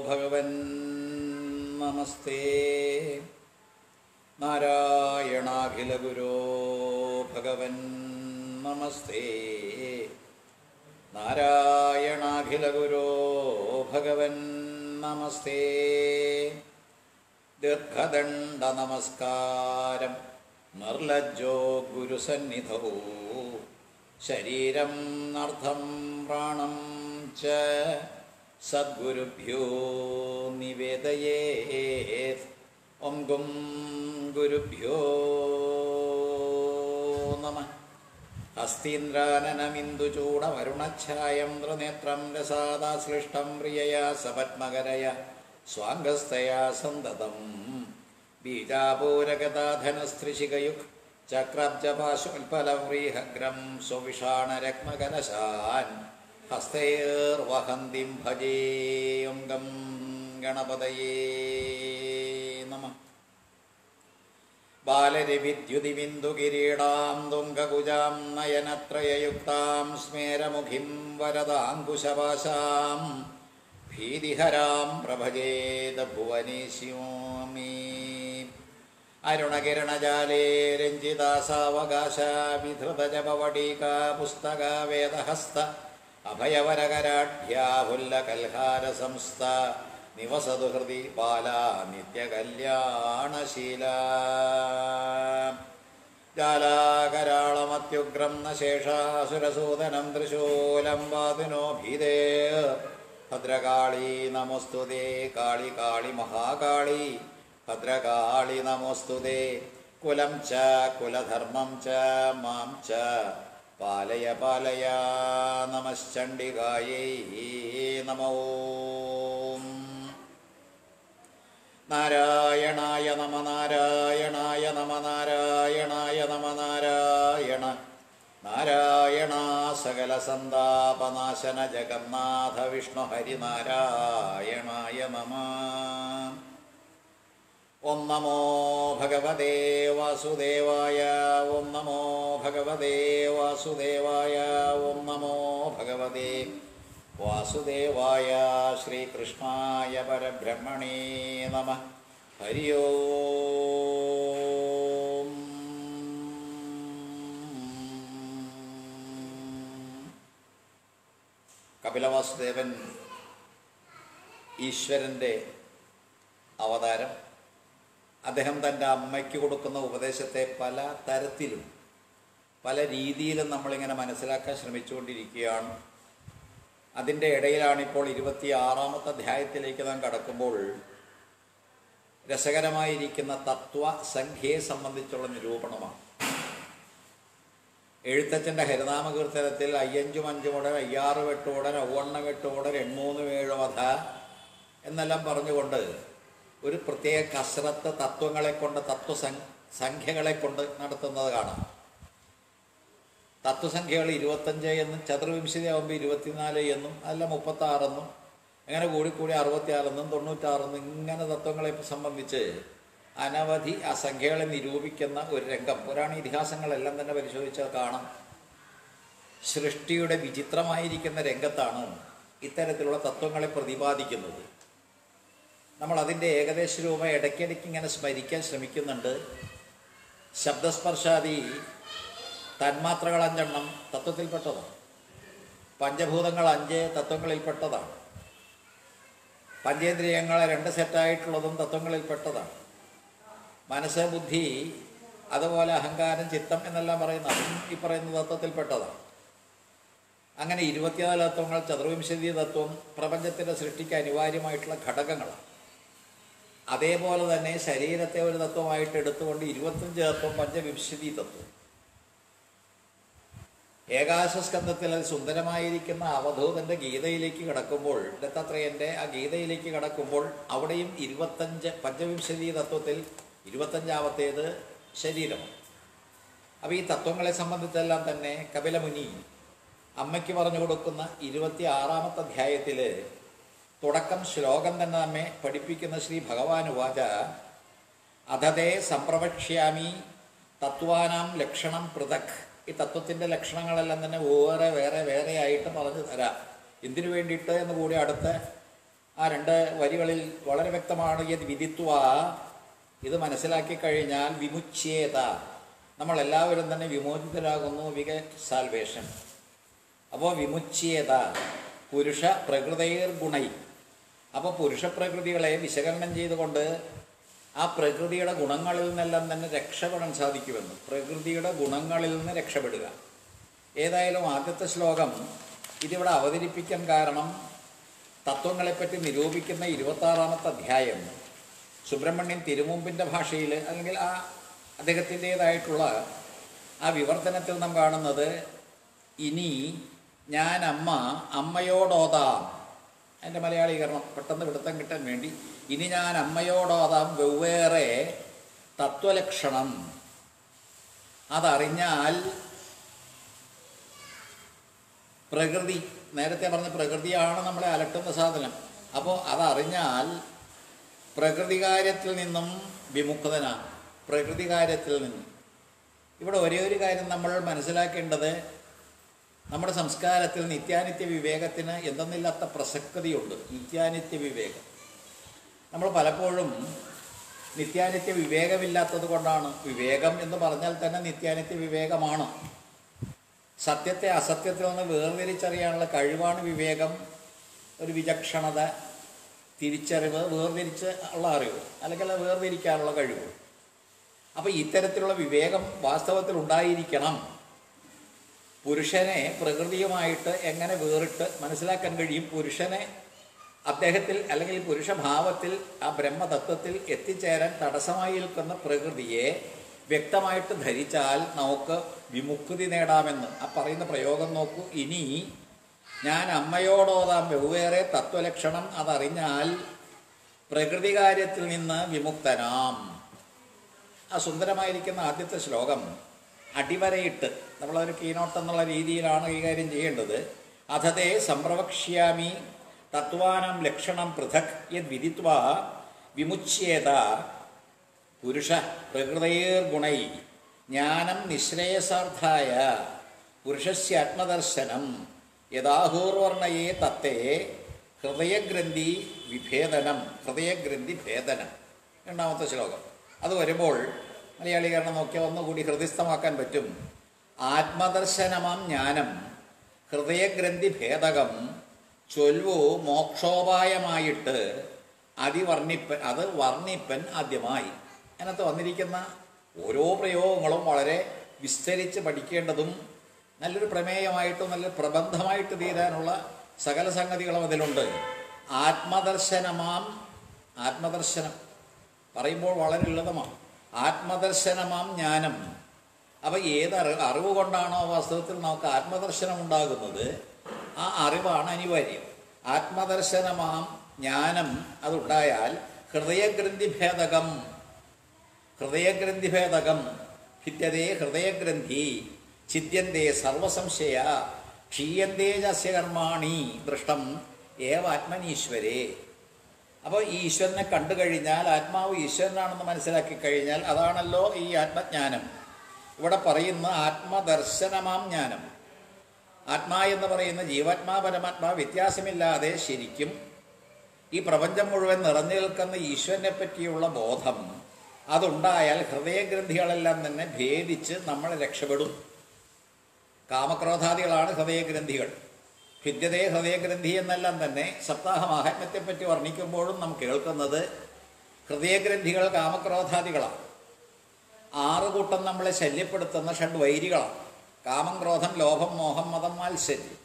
ഭഗവൻ നമസ്തേ നാരായണാഖില ഗുരോ ഭഗവൻ നമസ്തേ നാരായണാഖില ഗുരോ ഭഗവൻ നമസ്തേ ദീർഘദണ്ഡ നമസ്കാരം നിർലജ്ജോ ഗുരുസന്നിധൗ ശരീരം അർത്ഥം പ്രാണം ച സദ്ഗുരുഭ്യോ നിവേദയേത് ഓം ഗും ഗുരുഭ്യോ നമ ഹസ്തീന്ദ്രാനനമിന്ദുചൂടവരുണഛായം നൃനേത്രം രസാദാശ്ലിഷ്ടം പ്രിയയാ സപത്മകരയ സ്വാംഗസ്തയാ സന്തതം ബീജാപൂരഗതാധനസ്ത്രിശികയുക് ചക്രബ്ജപാശുൽഫലവ്രീഹഗ്രം സുവിഷാണരത്മകലശാൻ ഹസ്തൈർവഹന്തിം ഭജേയുംഗം ഗണപതയേ നമ ബാലരവിദ്യുതിബിന്ദുകിരീടാം തുംഗകുജാം നയനത്രയയുക്താം സ്മേരമുഖിം വരദാങ്കുശപാശാം ഭീതിഹരാം പ്രഭജേത ഭുവനേശ്യോമീ അരുണകിരണജാലേ രഞ്ജിതാസാവകാശ വിധൃതജപവടീകാ പുസ്തക വേദഹസ്ത അഭയവരകരാഢ്യാഹുല്ലകൽഹാരസംസ്ഥ നിവസതു ഹൃദി ബാല നിത്യകല്യാണശീല ജാലാകരാളമത്യുഗ്രം ന ശേഷാസുരസൂദനം തൃശൂലം വാതിനോ ഭീതേ ഭദ്രകാളി നമസ്തുതേ കാളി കാളി മഹാകാളി ഭദ്രകാളി നമോസ്തുതേ കുലം ച കുലധർമ്മം ച മാം ച പാലയ പാലയ നമശ്ചണ്ഡികായൈ നമോ നാരായണായ നമ നാരായണായ നമ നാരായണായ നമ നാരായണ നാരായണ സകല സന്താപനാശന ജഗന്നാഥ വിഷ്ണു ഹരിനാരായണായ നമ ഓം നമോ ഭഗവതേ വാസുദേവായ ഓം നമോ ഭഗവതേ വാസുദേവായ ഓം നമോ ഭഗവതേ വാസുദേവായ ശ്രീകൃഷ്ണായ പരബ്രഹ്മണേ നമ ഹരി ഓം കപിലവാസുദേവൻ ഈശ്വരൻ്റെ അവതാരം അദ്ദേഹം തൻ്റെ അമ്മയ്ക്ക് കൊടുക്കുന്ന ഉപദേശത്തെ പല തരത്തിലും പല രീതിയിലും നമ്മളിങ്ങനെ മനസ്സിലാക്കാൻ ശ്രമിച്ചുകൊണ്ടിരിക്കുകയാണ് അതിൻ്റെ ഇടയിലാണിപ്പോൾ ഇരുപത്തി ആറാമത്തെ അധ്യായത്തിലേക്ക് നാം കടക്കുമ്പോൾ രസകരമായിരിക്കുന്ന തത്വസംഖ്യയെ സംബന്ധിച്ചുള്ള നിരൂപണമാണ് എഴുത്തച്ഛൻ്റെ ഹരിനാമകീർത്തനത്തിൽ അയ്യഞ്ചും അഞ്ചുമുടൻ അയ്യാറ് വെട്ടുടൻ ഔവണ്ണ വെട്ടുടൻ എണ്ണൂന്ന് ഏഴുവധ എന്നെല്ലാം പറഞ്ഞുകൊണ്ട് ഒരു പ്രത്യേക കസരത്ത് തത്വങ്ങളെ കൊണ്ട് തത്വ സംഖ്യകളെ കൊണ്ട് നടത്തുന്നത് കാണാം തത്വസംഖ്യകൾ ഇരുപത്തഞ്ച് എന്നും ചതുർവിംശതി ആകുമ്പോൾ ഇരുപത്തിനാല് എന്നും അല്ല മുപ്പത്താറെന്നും അങ്ങനെ കൂടിക്കൂടി അറുപത്തിയാറെന്നും തൊണ്ണൂറ്റാറെന്നും ഇങ്ങനെ തത്വങ്ങളെ സംബന്ധിച്ച് അനവധി ആ സംഖ്യകളെ നിരൂപിക്കുന്ന ഒരു രംഗം പുരാണ ഇതിഹാസങ്ങളെല്ലാം തന്നെ പരിശോധിച്ചാൽ കാണാം സൃഷ്ടിയുടെ വിചിത്രമായിരിക്കുന്ന രംഗത്താണ് ഇത്തരത്തിലുള്ള തത്വങ്ങളെ പ്രതിപാദിക്കുന്നത് നമ്മൾ അതിൻ്റെ ഏകദേശ രൂപ ഇടയ്ക്കിടയ്ക്ക് ഇങ്ങനെ സ്മരിക്കാൻ ശ്രമിക്കുന്നുണ്ട് ശബ്ദസ്പർശാദി തന്മാത്രകൾ അഞ്ചെണ്ണം തത്വത്തിൽപ്പെട്ടതാണ് പഞ്ചഭൂതങ്ങൾ അഞ്ച് തത്വങ്ങളിൽപ്പെട്ടതാണ് പഞ്ചേന്ദ്രിയങ്ങൾ രണ്ട് സെറ്റായിട്ടുള്ളതും തത്വങ്ങളിൽപ്പെട്ടതാണ് മനസ്സ് ബുദ്ധി അതുപോലെ അഹങ്കാരം ചിത്തം എന്നെല്ലാം പറയുന്ന അതും ഈ പറയുന്ന തത്വത്തിൽപ്പെട്ടതാണ് അങ്ങനെ ഇരുപത്തിനാല് തത്വങ്ങൾ ചതുർവിംശതി തത്വം പ്രപഞ്ചത്തിൻ്റെ സൃഷ്ടിക്ക് അനിവാര്യമായിട്ടുള്ള ഘടകങ്ങളാണ് അതേപോലെ തന്നെ ശരീരത്തെ ഒരു തത്വമായിട്ട് എടുത്തുകൊണ്ട് ഇരുപത്തഞ്ച് തത്വം പഞ്ചവിംശതി തത്വം ഏകാശസ്കന്ധത്തിൽ അത് സുന്ദരമായിരിക്കുന്ന അവധൂതൻ്റെ ഗീതയിലേക്ക് കടക്കുമ്പോൾ ദത്താത്രേയൻ്റെ ആ ഗീതയിലേക്ക് കടക്കുമ്പോൾ അവിടെയും ഇരുപത്തഞ്ച് പഞ്ചവിംശതി തത്വത്തിൽ ഇരുപത്തഞ്ചാമത്തേത് ശരീരമാണ് അപ്പോൾ ഈ തത്വങ്ങളെ സംബന്ധിച്ചെല്ലാം തന്നെ കപിലമുനി അമ്മയ്ക്ക് പറഞ്ഞു കൊടുക്കുന്ന ഇരുപത്തി ആറാമത്തെ അധ്യായത്തിൽ തുടക്കം ശ്ലോകം തന്നെ നമ്മെ പഠിപ്പിക്കുന്ന ശ്രീ ഭഗവാൻ ഉവാച അധതേ സംപ്രവക്ഷ്യാമി തത്വാനാം ലക്ഷണം പൃഥക് ഈ തത്വത്തിൻ്റെ ലക്ഷണങ്ങളെല്ലാം തന്നെ വേറെ വേറെ വേറെ ആയിട്ട് പറഞ്ഞു തരാം എന്തിനു വേണ്ടിയിട്ട് എന്ന് കൂടി അടുത്ത ആ രണ്ട് വരികളിൽ വളരെ വ്യക്തമാണ് യത് വിധിത്വ ഇത് മനസ്സിലാക്കി കഴിഞ്ഞാൽ വിമുച്യേത നമ്മളെല്ലാവരും തന്നെ വിമോചിതരാകുന്നു വിക സാൽവേഷൻ അപ്പോൾ വിമുച്യേത പുരുഷ പ്രകൃതൈർ ഗുണൈ അപ്പോൾ പുരുഷ പ്രകൃതികളെ വിശകലനം ചെയ്തുകൊണ്ട് ആ പ്രകൃതിയുടെ ഗുണങ്ങളിൽ നിന്നെല്ലാം തന്നെ രക്ഷപ്പെടാൻ സാധിക്കുമെന്ന് പ്രകൃതിയുടെ ഗുണങ്ങളിൽ നിന്ന് രക്ഷപ്പെടുക ഏതായാലും ആദ്യത്തെ ശ്ലോകം ഇതിവിടെ അവതരിപ്പിക്കാൻ കാരണം തത്വങ്ങളെപ്പറ്റി നിരൂപിക്കുന്ന ഇരുപത്താറാമത്തെ അധ്യായം സുബ്രഹ്മണ്യൻ തിരുമുമ്പിൻ്റെ ഭാഷയിൽ അല്ലെങ്കിൽ ആ അദ്ദേഹത്തിൻ്റേതായിട്ടുള്ള ആ വിവർത്തനത്തിൽ നാം കാണുന്നത് ഇനി ഞാൻ അമ്മ അമ്മയോടോതാം എൻ്റെ മലയാളീകരണം പെട്ടെന്ന് പിടുത്തം കിട്ടാൻ വേണ്ടി ഇനി ഞാൻ അമ്മയോടോതാം വെവ്വേറെ തത്വലക്ഷണം അതറിഞ്ഞാൽ പ്രകൃതി നേരത്തെ പറഞ്ഞ പ്രകൃതിയാണ് നമ്മളെ അലട്ടുന്ന സാധനം അപ്പോൾ അതറിഞ്ഞാൽ പ്രകൃതി കാര്യത്തിൽ നിന്നും വിമുക്തനാണ് പ്രകൃതി കാര്യത്തിൽ നിന്നും ഇവിടെ ഒരേ ഒരു കാര്യം നമ്മൾ മനസ്സിലാക്കേണ്ടത് നമ്മുടെ സംസ്കാരത്തിൽ നിത്യാനിത്യ വിവേകത്തിന് എന്തെന്നില്ലാത്ത പ്രസക്തിയുണ്ട് നിത്യാനിത്യ വിവേകം നമ്മൾ പലപ്പോഴും നിത്യാനിത്യ വിവേകമില്ലാത്തത് കൊണ്ടാണ് വിവേകം എന്ന് പറഞ്ഞാൽ തന്നെ നിത്യാനിത്യ വിവേകമാണ് സത്യത്തെ അസത്യത്തിൽ നിന്ന് വേർതിരിച്ചറിയാനുള്ള കഴിവാണ് വിവേകം ഒരു വിചക്ഷണത തിരിച്ചറിവ് വേർതിരിച്ച് ഉള്ള അറിവ് അല്ലെങ്കിൽ അത് വേർതിരിക്കാനുള്ള കഴിവ് അപ്പോൾ ഇത്തരത്തിലുള്ള വിവേകം വാസ്തവത്തിൽ ഉണ്ടായിരിക്കണം പുരുഷനെ പ്രകൃതിയുമായിട്ട് എങ്ങനെ വേറിട്ട് മനസ്സിലാക്കാൻ കഴിയും പുരുഷനെ അദ്ദേഹത്തിൽ അല്ലെങ്കിൽ പുരുഷഭാവത്തിൽ ആ ബ്രഹ്മതത്വത്തിൽ എത്തിച്ചേരാൻ തടസ്സമായി നിൽക്കുന്ന പ്രകൃതിയെ വ്യക്തമായിട്ട് ധരിച്ചാൽ നമുക്ക് വിമുക്തി നേടാമെന്ന് ആ പറയുന്ന പ്രയോഗം നോക്കൂ ഇനി ഞാൻ അമ്മയോടോതാം വെവ്വേറെ തത്വലക്ഷണം അതറിഞ്ഞാൽ പ്രകൃതി കാര്യത്തിൽ നിന്ന് വിമുക്തനാം ആ സുന്ദരമായിരിക്കുന്ന ആദ്യത്തെ ശ്ലോകം അടിവരയിട്ട് നമ്മളൊരു കീനോട്ട് എന്നുള്ള രീതിയിലാണ് കൈകാര്യം ചെയ്യേണ്ടത് അഥതേ സംപ്രവക്ഷ്യാമി തത്വാനം ലക്ഷണം പൃഥക് യത് വിദിത്വ വിമുച്യേത പുരുഷ പ്രകൃതയേർ ഗുണൈ ജ്ഞാനം നിശ്രേയസാർത്ഥായ പുരുഷസ്യ ആത്മദർശനം യഥാഹൂർവർണയെ തത്തേ ഹൃദയഗ്രന്ഥി വിഭേദനം ഹൃദയഗ്രന്ഥി ഭേദനം രണ്ടാമത്തെ ശ്ലോകം അത് വരുമ്പോൾ മലയാളീകരണം നോക്കിയാൽ ഒന്നുകൂടി ഹൃദയസ്ഥമാക്കാൻ പറ്റും ആത്മദർശനമാം ജ്ഞാനം ഹൃദയഗ്രന്ഥി ഭേദകം ചൊൽവു മോക്ഷോപായമായിട്ട് അതിവർണിപ്പൻ അത് വർണ്ണിപ്പൻ ആദ്യമായി അതിനകത്ത് വന്നിരിക്കുന്ന ഓരോ പ്രയോഗങ്ങളും വളരെ വിസ്തരിച്ച് പഠിക്കേണ്ടതും നല്ലൊരു പ്രമേയമായിട്ടും നല്ലൊരു പ്രബന്ധമായിട്ട് തീരാനുള്ള സകല സംഗതികളും അതിലുണ്ട് ആത്മദർശനമാം ആത്മദർശനം പറയുമ്പോൾ വളരെ ലളിതമാണ് ആത്മദർശനമാം ജ്ഞാനം അപ്പോൾ ഏത് അറിവ് അറിവ് കൊണ്ടാണോ വാസ്തവത്തിൽ നമുക്ക് ആത്മദർശനം ഉണ്ടാകുന്നത് ആ അറിവാണ് അനിവാര്യം ആത്മദർശനമാം ജ്ഞാനം അതുണ്ടായാൽ ഹൃദയഗ്രന്ഥി ഭേദകം ഹൃദയഗ്രന്ഥി ഭേദകം ഭിദ്യതേ ഹൃദയഗ്രന്ഥി ഛിദ്യന്തേ സർവസംശയ ക്ഷീയന്തേ ചസ്യ കർമാണി ദൃഷ്ടം ഏവ ആത്മനീശ്വരേ അപ്പോൾ ഈ ഈശ്വരനെ കണ്ടു കഴിഞ്ഞാൽ ആത്മാവ് ഈശ്വരനാണെന്ന് മനസ്സിലാക്കി കഴിഞ്ഞാൽ അതാണല്ലോ ഈ ആത്മജ്ഞാനം ഇവിടെ പറയുന്ന ആത്മദർശനമാം ജ്ഞാനം ആത്മാ എന്ന് പറയുന്ന ജീവാത്മാ പരമാത്മാ വ്യത്യാസമില്ലാതെ ശരിക്കും ഈ പ്രപഞ്ചം മുഴുവൻ നിറഞ്ഞു നിൽക്കുന്ന ഈശ്വരനെ പറ്റിയുള്ള ബോധം അതുണ്ടായാൽ ഹൃദയഗ്രന്ഥികളെല്ലാം തന്നെ ഭേദിച്ച് നമ്മൾ രക്ഷപ്പെടും കാമക്രോധാദികളാണ് ഹൃദയഗ്രന്ഥികൾ ഭിദ്യതേ ഹൃദയഗ്രന്ഥി എന്നെല്ലാം തന്നെ സപ്താഹ മാഹാത്മ്യത്തെപ്പറ്റി വർണ്ണിക്കുമ്പോഴും നാം കേൾക്കുന്നത് ഹൃദയഗ്രന്ഥികൾ കാമക്രോധാദികളാണ് ആറ് കൂട്ടം നമ്മളെ ശല്യപ്പെടുത്തുന്ന ഷഡ് വൈരികളാണ് കാമം ക്രോധം ലോഭം മോഹം മതം മാത്സര്യം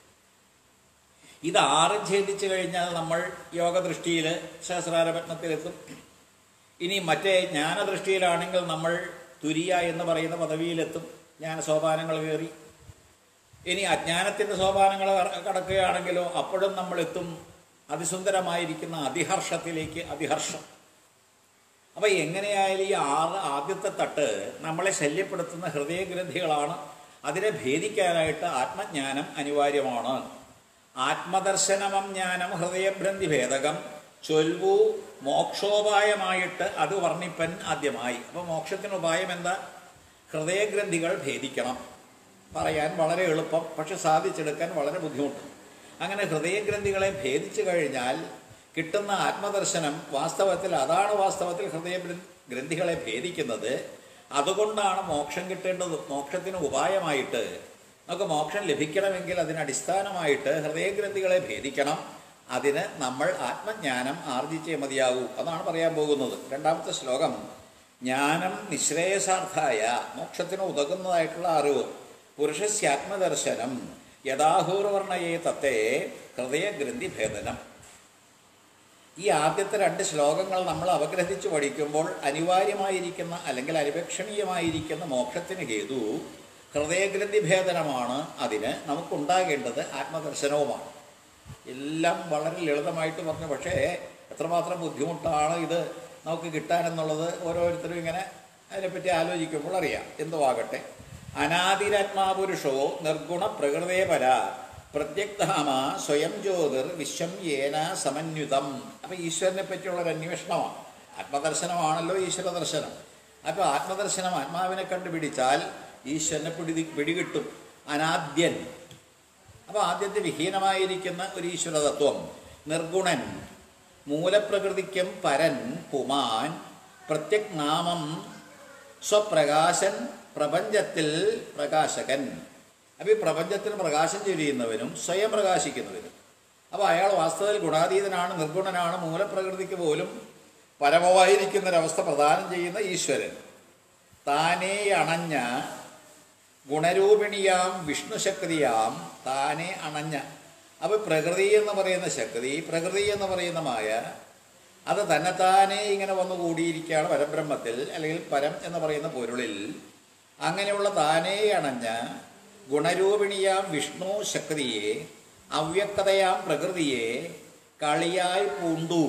ഇത് ആറും ഛേദിച്ചു കഴിഞ്ഞാൽ നമ്മൾ യോഗദൃഷ്ടിയിൽ സഹസ്രാരപത്നത്തിലെത്തും ഇനി മറ്റേ ജ്ഞാനദൃഷ്ടിയിലാണെങ്കിൽ നമ്മൾ തുരിയ എന്ന് പറയുന്ന പദവിയിലെത്തും ജ്ഞാന സോപാനങ്ങൾ കയറി ഇനി അജ്ഞാനത്തിൻ്റെ സോപാനങ്ങൾ കടക്കുകയാണെങ്കിലോ അപ്പോഴും നമ്മൾ എത്തും അതിസുന്ദരമായിരിക്കുന്ന അതിഹർഷത്തിലേക്ക് അതിഹർഷം അപ്പോൾ എങ്ങനെയായാലും ഈ ആറ് ആദ്യത്തെ തട്ട് നമ്മളെ ശല്യപ്പെടുത്തുന്ന ഹൃദയഗ്രന്ഥികളാണ് അതിനെ ഭേദിക്കാനായിട്ട് ആത്മജ്ഞാനം അനിവാര്യമാണ് ആത്മദർശനമം ജ്ഞാനം ഹൃദയഗ്രന്ഥി ഭേദകം ചൊൽവു മോക്ഷോപായമായിട്ട് അത് വർണ്ണിപ്പൻ ആദ്യമായി അപ്പോൾ മോക്ഷത്തിന് ഉപായം എന്താ ഹൃദയഗ്രന്ഥികൾ ഭേദിക്കണം പറയാൻ വളരെ എളുപ്പം പക്ഷെ സാധിച്ചെടുക്കാൻ വളരെ ബുദ്ധിമുട്ട് അങ്ങനെ ഹൃദയഗ്രന്ഥികളെ ഭേദിച്ചു കഴിഞ്ഞാൽ കിട്ടുന്ന ആത്മദർശനം വാസ്തവത്തിൽ അതാണ് വാസ്തവത്തിൽ ഹൃദയ ഗ്രന്ഥ- ഗ്രന്ഥികളെ ഭേദിക്കുന്നത് അതുകൊണ്ടാണ് മോക്ഷം കിട്ടേണ്ടത് മോക്ഷത്തിന് ഉപായമായിട്ട് നമുക്ക് മോക്ഷം ലഭിക്കണമെങ്കിൽ അതിന് അടിസ്ഥാനമായിട്ട് ഹൃദയഗ്രന്ഥികളെ ഭേദിക്കണം അതിന് നമ്മൾ ആത്മജ്ഞാനം ആർജിച്ചേ മതിയാകൂ അതാണ് പറയാൻ പോകുന്നത് രണ്ടാമത്തെ ശ്ലോകം ജ്ഞാനം നിശ്രേയസാർത്ഥായ മോക്ഷത്തിന് ഉതകുന്നതായിട്ടുള്ള അറിവ് പുരുഷസ്യാത്മദർശനം യഥാഹൂർവർണയെ തത്തെ ഹൃദയഗ്രന്ഥി ഭേദനം ഈ ആദ്യത്തെ രണ്ട് ശ്ലോകങ്ങൾ നമ്മൾ അപഗ്രഹിച്ച് പഠിക്കുമ്പോൾ അനിവാര്യമായിരിക്കുന്ന അല്ലെങ്കിൽ അനിപേക്ഷണീയമായിരിക്കുന്ന മോക്ഷത്തിന് ഹേതു ഹൃദയഗ്രന്ഥി ഭേദനമാണ് അതിന് നമുക്കുണ്ടാകേണ്ടത് ആത്മദർശനവുമാണ് എല്ലാം വളരെ ലളിതമായിട്ട് പറഞ്ഞു പക്ഷേ എത്രമാത്രം ബുദ്ധിമുട്ടാണ് ഇത് നമുക്ക് കിട്ടാനെന്നുള്ളത് ഓരോരുത്തരും ഇങ്ങനെ അതിനെപ്പറ്റി ആലോചിക്കുമ്പോൾ അറിയാം എന്തുവാകട്ടെ അനാദിരാത്മാപുരുഷോ നിർഗുണ പ്രകൃതേപര പ്രത്യക്താമ സ്വയം ജ്യോതിർ വിശ്വം ഏന സമന്വിതം അപ്പം ഈശ്വരനെ പറ്റിയുള്ള ഒരു അന്വേഷണമാണ് ആത്മദർശനമാണല്ലോ ഈശ്വര ദർശനം അപ്പോൾ ആത്മദർശനം ആത്മാവിനെ കണ്ടുപിടിച്ചാൽ ഈശ്വരനെ പിടി പിടികിട്ടും അനാദ്യൻ അപ്പോൾ ആദ്യത്തെ വിഹീനമായിരിക്കുന്ന ഒരു ഈശ്വരതത്വം നിർഗുണൻ മൂലപ്രകൃതിക്കും പരൻ പുമാൻ പ്രത്യക് നാമം സ്വപ്രകാശൻ പ്രപഞ്ചത്തിൽ പ്രകാശകൻ അപ്പോൾ ഈ പ്രപഞ്ചത്തിന് പ്രകാശം ചൊരിയുന്നവനും സ്വയം പ്രകാശിക്കുന്നവനും അപ്പോൾ അയാൾ വാസ്തവത്തിൽ ഗുണാതീതനാണ് നിർഗുണനാണ് മൂലപ്രകൃതിക്ക് പോലും പരമമായിരിക്കുന്നൊരവസ്ഥ പ്രദാനം ചെയ്യുന്ന ഈശ്വരൻ താനേ അണഞ്ഞ ഗുണരൂപിണിയാം വിഷ്ണുശക്തിയാം താനെ അണഞ്ഞ അപ്പോൾ പ്രകൃതി എന്ന് പറയുന്ന ശക്തി പ്രകൃതി എന്ന് പറയുന്ന മായ അത് തന്നെത്താനെ ഇങ്ങനെ വന്നു കൂടിയിരിക്കുകയാണ് പരബ്രഹ്മത്തിൽ അല്ലെങ്കിൽ പരം എന്ന് പറയുന്ന പൊരുളിൽ അങ്ങനെയുള്ള താനേ അണഞ്ഞ ഗുണരൂപിണിയാം വിഷ്ണു ശക്തിയെ അവ്യക്തതയാം പ്രകൃതിയെ കളിയായി പൂണ്ടു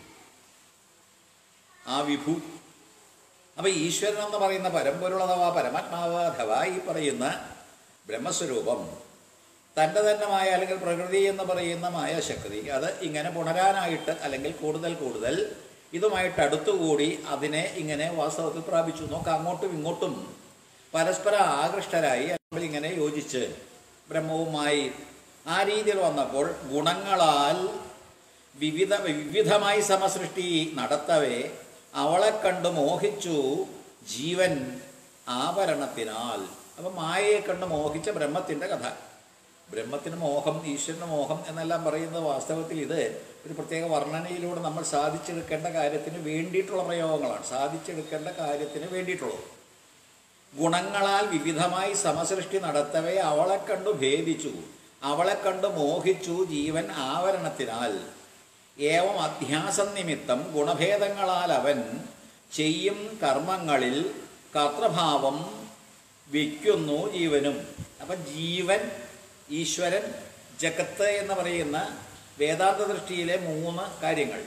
ആ വിഭു അപ്പോൾ ഈശ്വരൻ എന്ന് പറയുന്ന പരമ്പൊരുൾ അഥവാ പരമാത്മാവ് അഥവാ ഈ പറയുന്ന ബ്രഹ്മസ്വരൂപം തൻ്റെ തന്നെമായ അല്ലെങ്കിൽ പ്രകൃതി എന്ന് പറയുന്ന മായാശക്തി അത് ഇങ്ങനെ പുണരാനായിട്ട് അല്ലെങ്കിൽ കൂടുതൽ കൂടുതൽ ഇതുമായിട്ട് അടുത്തുകൂടി അതിനെ ഇങ്ങനെ വാസ്തവത്തിൽ പ്രാപിച്ചു നോക്കാം അങ്ങോട്ടും ഇങ്ങോട്ടും പരസ്പര ആകൃഷ്ടരായി അല്ലെങ്കിൽ ഇങ്ങനെ യോജിച്ച് ബ്രഹ്മവുമായി ആ രീതിയിൽ വന്നപ്പോൾ ഗുണങ്ങളാൽ വിവിധ വിവിധമായി സമസൃഷ്ടി നടത്തവേ അവളെ കണ്ട് മോഹിച്ചു ജീവൻ ആഭരണത്തിനാൽ അപ്പം മായയെ കണ്ട് മോഹിച്ച ബ്രഹ്മത്തിൻ്റെ കഥ ബ്രഹ്മത്തിന് മോഹം ഈശ്വരന് മോഹം എന്നെല്ലാം പറയുന്നത് വാസ്തവത്തിൽ ഇത് ഒരു പ്രത്യേക വർണ്ണനയിലൂടെ നമ്മൾ സാധിച്ചെടുക്കേണ്ട കാര്യത്തിന് വേണ്ടിയിട്ടുള്ള പ്രയോഗങ്ങളാണ് സാധിച്ചെടുക്കേണ്ട കാര്യത്തിന് വേണ്ടിയിട്ടുള്ളത് ഗുണങ്ങളാൽ വിവിധമായി സമസൃഷ്ടി നടത്തവേ അവളെ കണ്ടു ഭേദിച്ചു അവളെ കണ്ടു മോഹിച്ചു ജീവൻ ആവരണത്തിനാൽ ഏവം അധ്യാസം നിമിത്തം ഗുണഭേദങ്ങളാൽ അവൻ ചെയ്യും കർമ്മങ്ങളിൽ കർത്തഭാവം വയ്ക്കുന്നു ജീവനും അപ്പം ജീവൻ ഈശ്വരൻ ജഗത്ത് എന്ന് പറയുന്ന വേദാന്ത ദൃഷ്ടിയിലെ മൂന്ന് കാര്യങ്ങൾ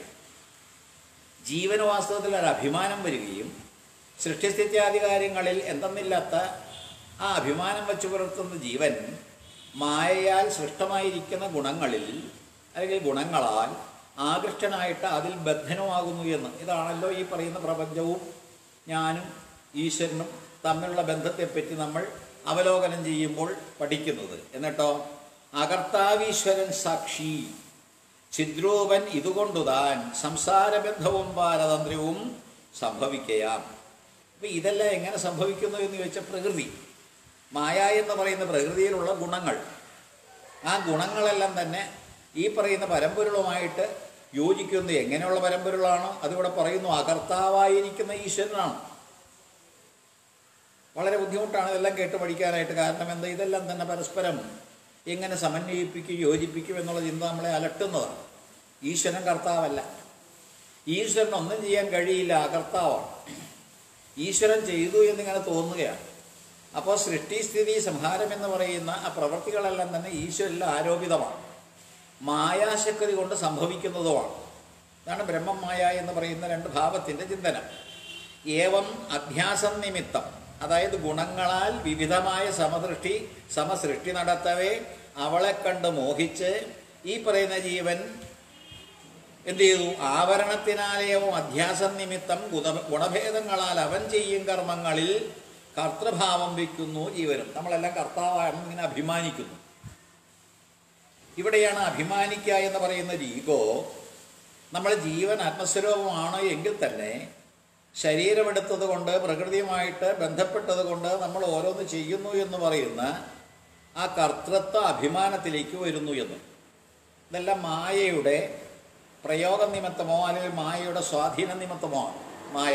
ജീവന് വാസ്തവത്തിൽ ഒരു അഭിമാനം വരികയും സൃഷ്ടിസ്ഥിത്യാദി കാര്യങ്ങളിൽ എന്തെന്നില്ലാത്ത ആ അഭിമാനം വെച്ച് പുലർത്തുന്ന ജീവൻ മായയാൽ സൃഷ്ടമായിരിക്കുന്ന ഗുണങ്ങളിൽ അല്ലെങ്കിൽ ഗുണങ്ങളാൽ ആകൃഷ്ടനായിട്ട് അതിൽ ബദ്ധനമാകുന്നു എന്ന് ഇതാണല്ലോ ഈ പറയുന്ന പ്രപഞ്ചവും ഞാനും ഈശ്വരനും തമ്മിലുള്ള ബന്ധത്തെപ്പറ്റി നമ്മൾ അവലോകനം ചെയ്യുമ്പോൾ പഠിക്കുന്നത് എന്നിട്ടോ അകർത്താവീശ്വരൻ സാക്ഷി ചിദ്രൂപൻ ഇതുകൊണ്ടുതാൻ സംസാരബന്ധവും പാരതന്ത്ര്യവും സംഭവിക്കയാം അപ്പം ഇതെല്ലാം എങ്ങനെ സംഭവിക്കുന്നു എന്ന് ചോദിച്ചാൽ പ്രകൃതി മായ എന്ന് പറയുന്ന പ്രകൃതിയിലുള്ള ഗുണങ്ങൾ ആ ഗുണങ്ങളെല്ലാം തന്നെ ഈ പറയുന്ന പരമ്പൊരുളുമായിട്ട് യോജിക്കുന്നത് എങ്ങനെയുള്ള പരമ്പൊരുളാണോ അതിവിടെ പറയുന്നു അകർത്താവായിരിക്കുന്ന ഈശ്വരനാണ് വളരെ ബുദ്ധിമുട്ടാണ് ഇതെല്ലാം കേട്ട് പഠിക്കാനായിട്ട് കാരണം എന്താ ഇതെല്ലാം തന്നെ പരസ്പരം എങ്ങനെ സമന്വയിപ്പിക്കും യോജിപ്പിക്കും എന്നുള്ള ചിന്ത നമ്മളെ അലട്ടുന്നതാണ് ഈശ്വരൻ കർത്താവല്ല ഈശ്വരൻ ഒന്നും ചെയ്യാൻ കഴിയില്ല അകർത്താവാണ് ഈശ്വരൻ ചെയ്തു എന്നിങ്ങനെ തോന്നുകയാണ് അപ്പോൾ സൃഷ്ടിസ്ഥിതി സംഹാരം എന്ന് പറയുന്ന ആ പ്രവൃത്തികളെല്ലാം തന്നെ ഈശ്വരനിൽ ആരോപിതമാണ് മായാശക്തി കൊണ്ട് സംഭവിക്കുന്നതുമാണ് ഇതാണ് ബ്രഹ്മം മായ എന്ന് പറയുന്ന രണ്ട് ഭാവത്തിൻ്റെ ചിന്തനം ഏവം അധ്യാസം നിമിത്തം അതായത് ഗുണങ്ങളാൽ വിവിധമായ സമദൃഷ്ടി സമസൃഷ്ടി നടത്തവേ അവളെ കണ്ട് മോഹിച്ച് ഈ പറയുന്ന ജീവൻ എന്ത് ചെയ്തു ആവരണത്തിനാലേവും അധ്യാസം നിമിത്തം ഗുണ ഗുണഭേദങ്ങളാൽ അവൻ ചെയ്യും കർമ്മങ്ങളിൽ കർത്തൃഭാവം വയ്ക്കുന്നു ജീവനും നമ്മളെല്ലാം കർത്താവാണെന്ന് ഇങ്ങനെ അഭിമാനിക്കുന്നു ഇവിടെയാണ് അഭിമാനിക്കുക എന്ന് പറയുന്ന ഒരു ഈഗോ നമ്മൾ ജീവൻ ആത്മസ്വരൂപമാണ് എങ്കിൽ തന്നെ ശരീരമെടുത്തത് കൊണ്ട് പ്രകൃതിയുമായിട്ട് ബന്ധപ്പെട്ടത് കൊണ്ട് നമ്മൾ ഓരോന്ന് ചെയ്യുന്നു എന്ന് പറയുന്ന ആ കർത്തൃത്വ അഭിമാനത്തിലേക്ക് വരുന്നു എന്ന് ഇതെല്ലാം മായയുടെ പ്രയോഗ നിമിത്തമോ അല്ലെങ്കിൽ മായയുടെ സ്വാധീന നിമിത്തമോ ആണ് മായ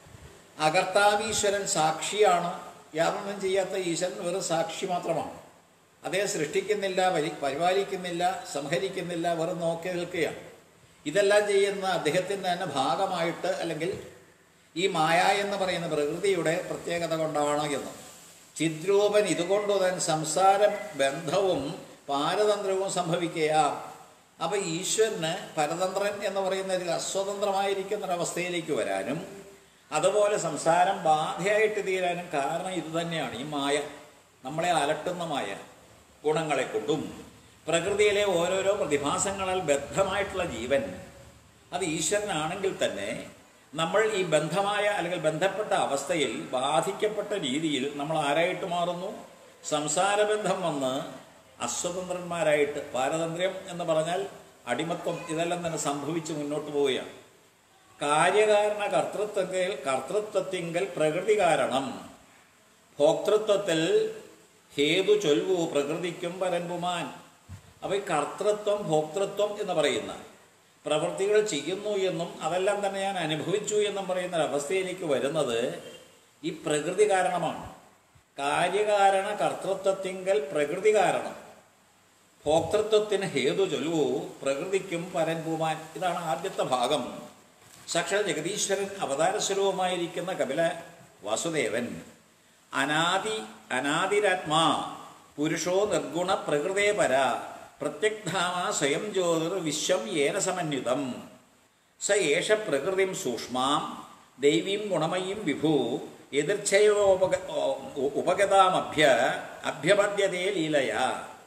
അകർത്താവീശ്വരൻ സാക്ഷിയാണ് യാതൊന്നും ചെയ്യാത്ത ഈശ്വരൻ വെറും സാക്ഷി മാത്രമാണ് അതേ സൃഷ്ടിക്കുന്നില്ല പരി പരിപാലിക്കുന്നില്ല സംഹരിക്കുന്നില്ല വെറും നോക്കി നിൽക്കുകയാണ് ഇതെല്ലാം ചെയ്യുന്ന അദ്ദേഹത്തിൻ്റെ തന്നെ ഭാഗമായിട്ട് അല്ലെങ്കിൽ ഈ മായ എന്ന് പറയുന്ന പ്രകൃതിയുടെ പ്രത്യേകത കൊണ്ടാണ് എന്ന് ചിദ്രൂപൻ ഇതുകൊണ്ട് തന്നെ സംസാരം ബന്ധവും പാരതന്ത്രവും സംഭവിക്കുക അപ്പം ഈശ്വരന് പരതന്ത്രൻ എന്ന് പറയുന്ന ഒരു അസ്വതന്ത്രമായിരിക്കുന്ന ഒരവസ്ഥയിലേക്ക് വരാനും അതുപോലെ സംസാരം ബാധയായിട്ട് തീരാനും കാരണം ഇതുതന്നെയാണ് ഈ മായ നമ്മളെ അലട്ടുന്ന മായ ഗുണങ്ങളെ കൊണ്ടും പ്രകൃതിയിലെ ഓരോരോ പ്രതിഭാസങ്ങളാൽ ബദ്ധമായിട്ടുള്ള ജീവൻ അത് ഈശ്വരനാണെങ്കിൽ തന്നെ നമ്മൾ ഈ ബന്ധമായ അല്ലെങ്കിൽ ബന്ധപ്പെട്ട അവസ്ഥയിൽ ബാധിക്കപ്പെട്ട രീതിയിൽ നമ്മൾ ആരായിട്ട് മാറുന്നു സംസാരബന്ധം വന്ന് അസ്വതന്ത്രന്മാരായിട്ട് പാരതന്ത്ര്യം എന്ന് പറഞ്ഞാൽ അടിമത്വം ഇതെല്ലാം തന്നെ സംഭവിച്ച് മുന്നോട്ട് പോവുകയാണ് കാര്യകാരണ കർത്തൃത്വത്തിൽ കർത്തൃത്വത്തിങ്കൽ പ്രകൃതി കാരണം ഭോക്തൃത്വത്തിൽ ഹേതു ചൊൽവു പ്രകൃതിക്കും പരൻപുമാൻ അപ്പോൾ ഈ കർത്തൃത്വം ഭോക്തൃത്വം എന്ന് പറയുന്ന പ്രവൃത്തികൾ ചെയ്യുന്നു എന്നും അതെല്ലാം തന്നെ ഞാൻ അനുഭവിച്ചു എന്നും പറയുന്ന ഒരവസ്ഥയിലേക്ക് വരുന്നത് ഈ പ്രകൃതി കാരണമാണ് കാര്യകാരണ കർത്തൃത്വത്തിങ്കൽ പ്രകൃതി കാരണം ഭോക്തൃത്വത്തിന് ഹേതു ചൊല്ലുവു പ്രകൃതിക്കും പരൻപുമാൻ ഇതാണ് ആദ്യത്തെ ഭാഗം സാക്ഷാൽ ജഗദീശ്വരൻ അവതാരസ്വരൂപമായിരിക്കുന്ന കപില വാസുദേവൻ അനാദി അനാദിരാത്മാ പുരുഷോ നിർഗുണ പ്രകൃതേ പര പ്രത്യഗ്ധാമ സ്വയം ജ്യോതിർ വിശ്വം ഏന സമന്വിതം സ ഏഷ പ്രകൃതിം സൂക്ഷ്മാം ദൈവീം ഗുണമയീം വിഭു എതിർച്ഛയോപക ഉപഗതാമഭ്യ അഭ്യപദ്യതേ ലീലയാ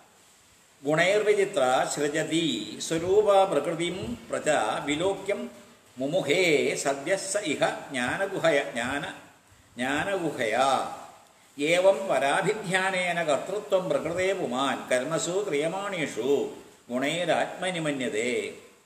ഗുണൈർവിചിത്ര സൃജതി സ്വരൂപ പ്രകൃതിം പ്രജ വിലോക്യം മുമുഹേ സദ്യസ്സ ഇഹ ജ്ഞാനഗുഹയ ജ്ഞാന ജ്ഞാനഗുഹയാ ഏവം പരാഭിധ്യാനേന കർത്തൃത്വം പ്രകൃതേ പുമാൻ കർമ്മസു ക്രിയമാണേഷു ഗുണൈരാത്മനിമന്യതേ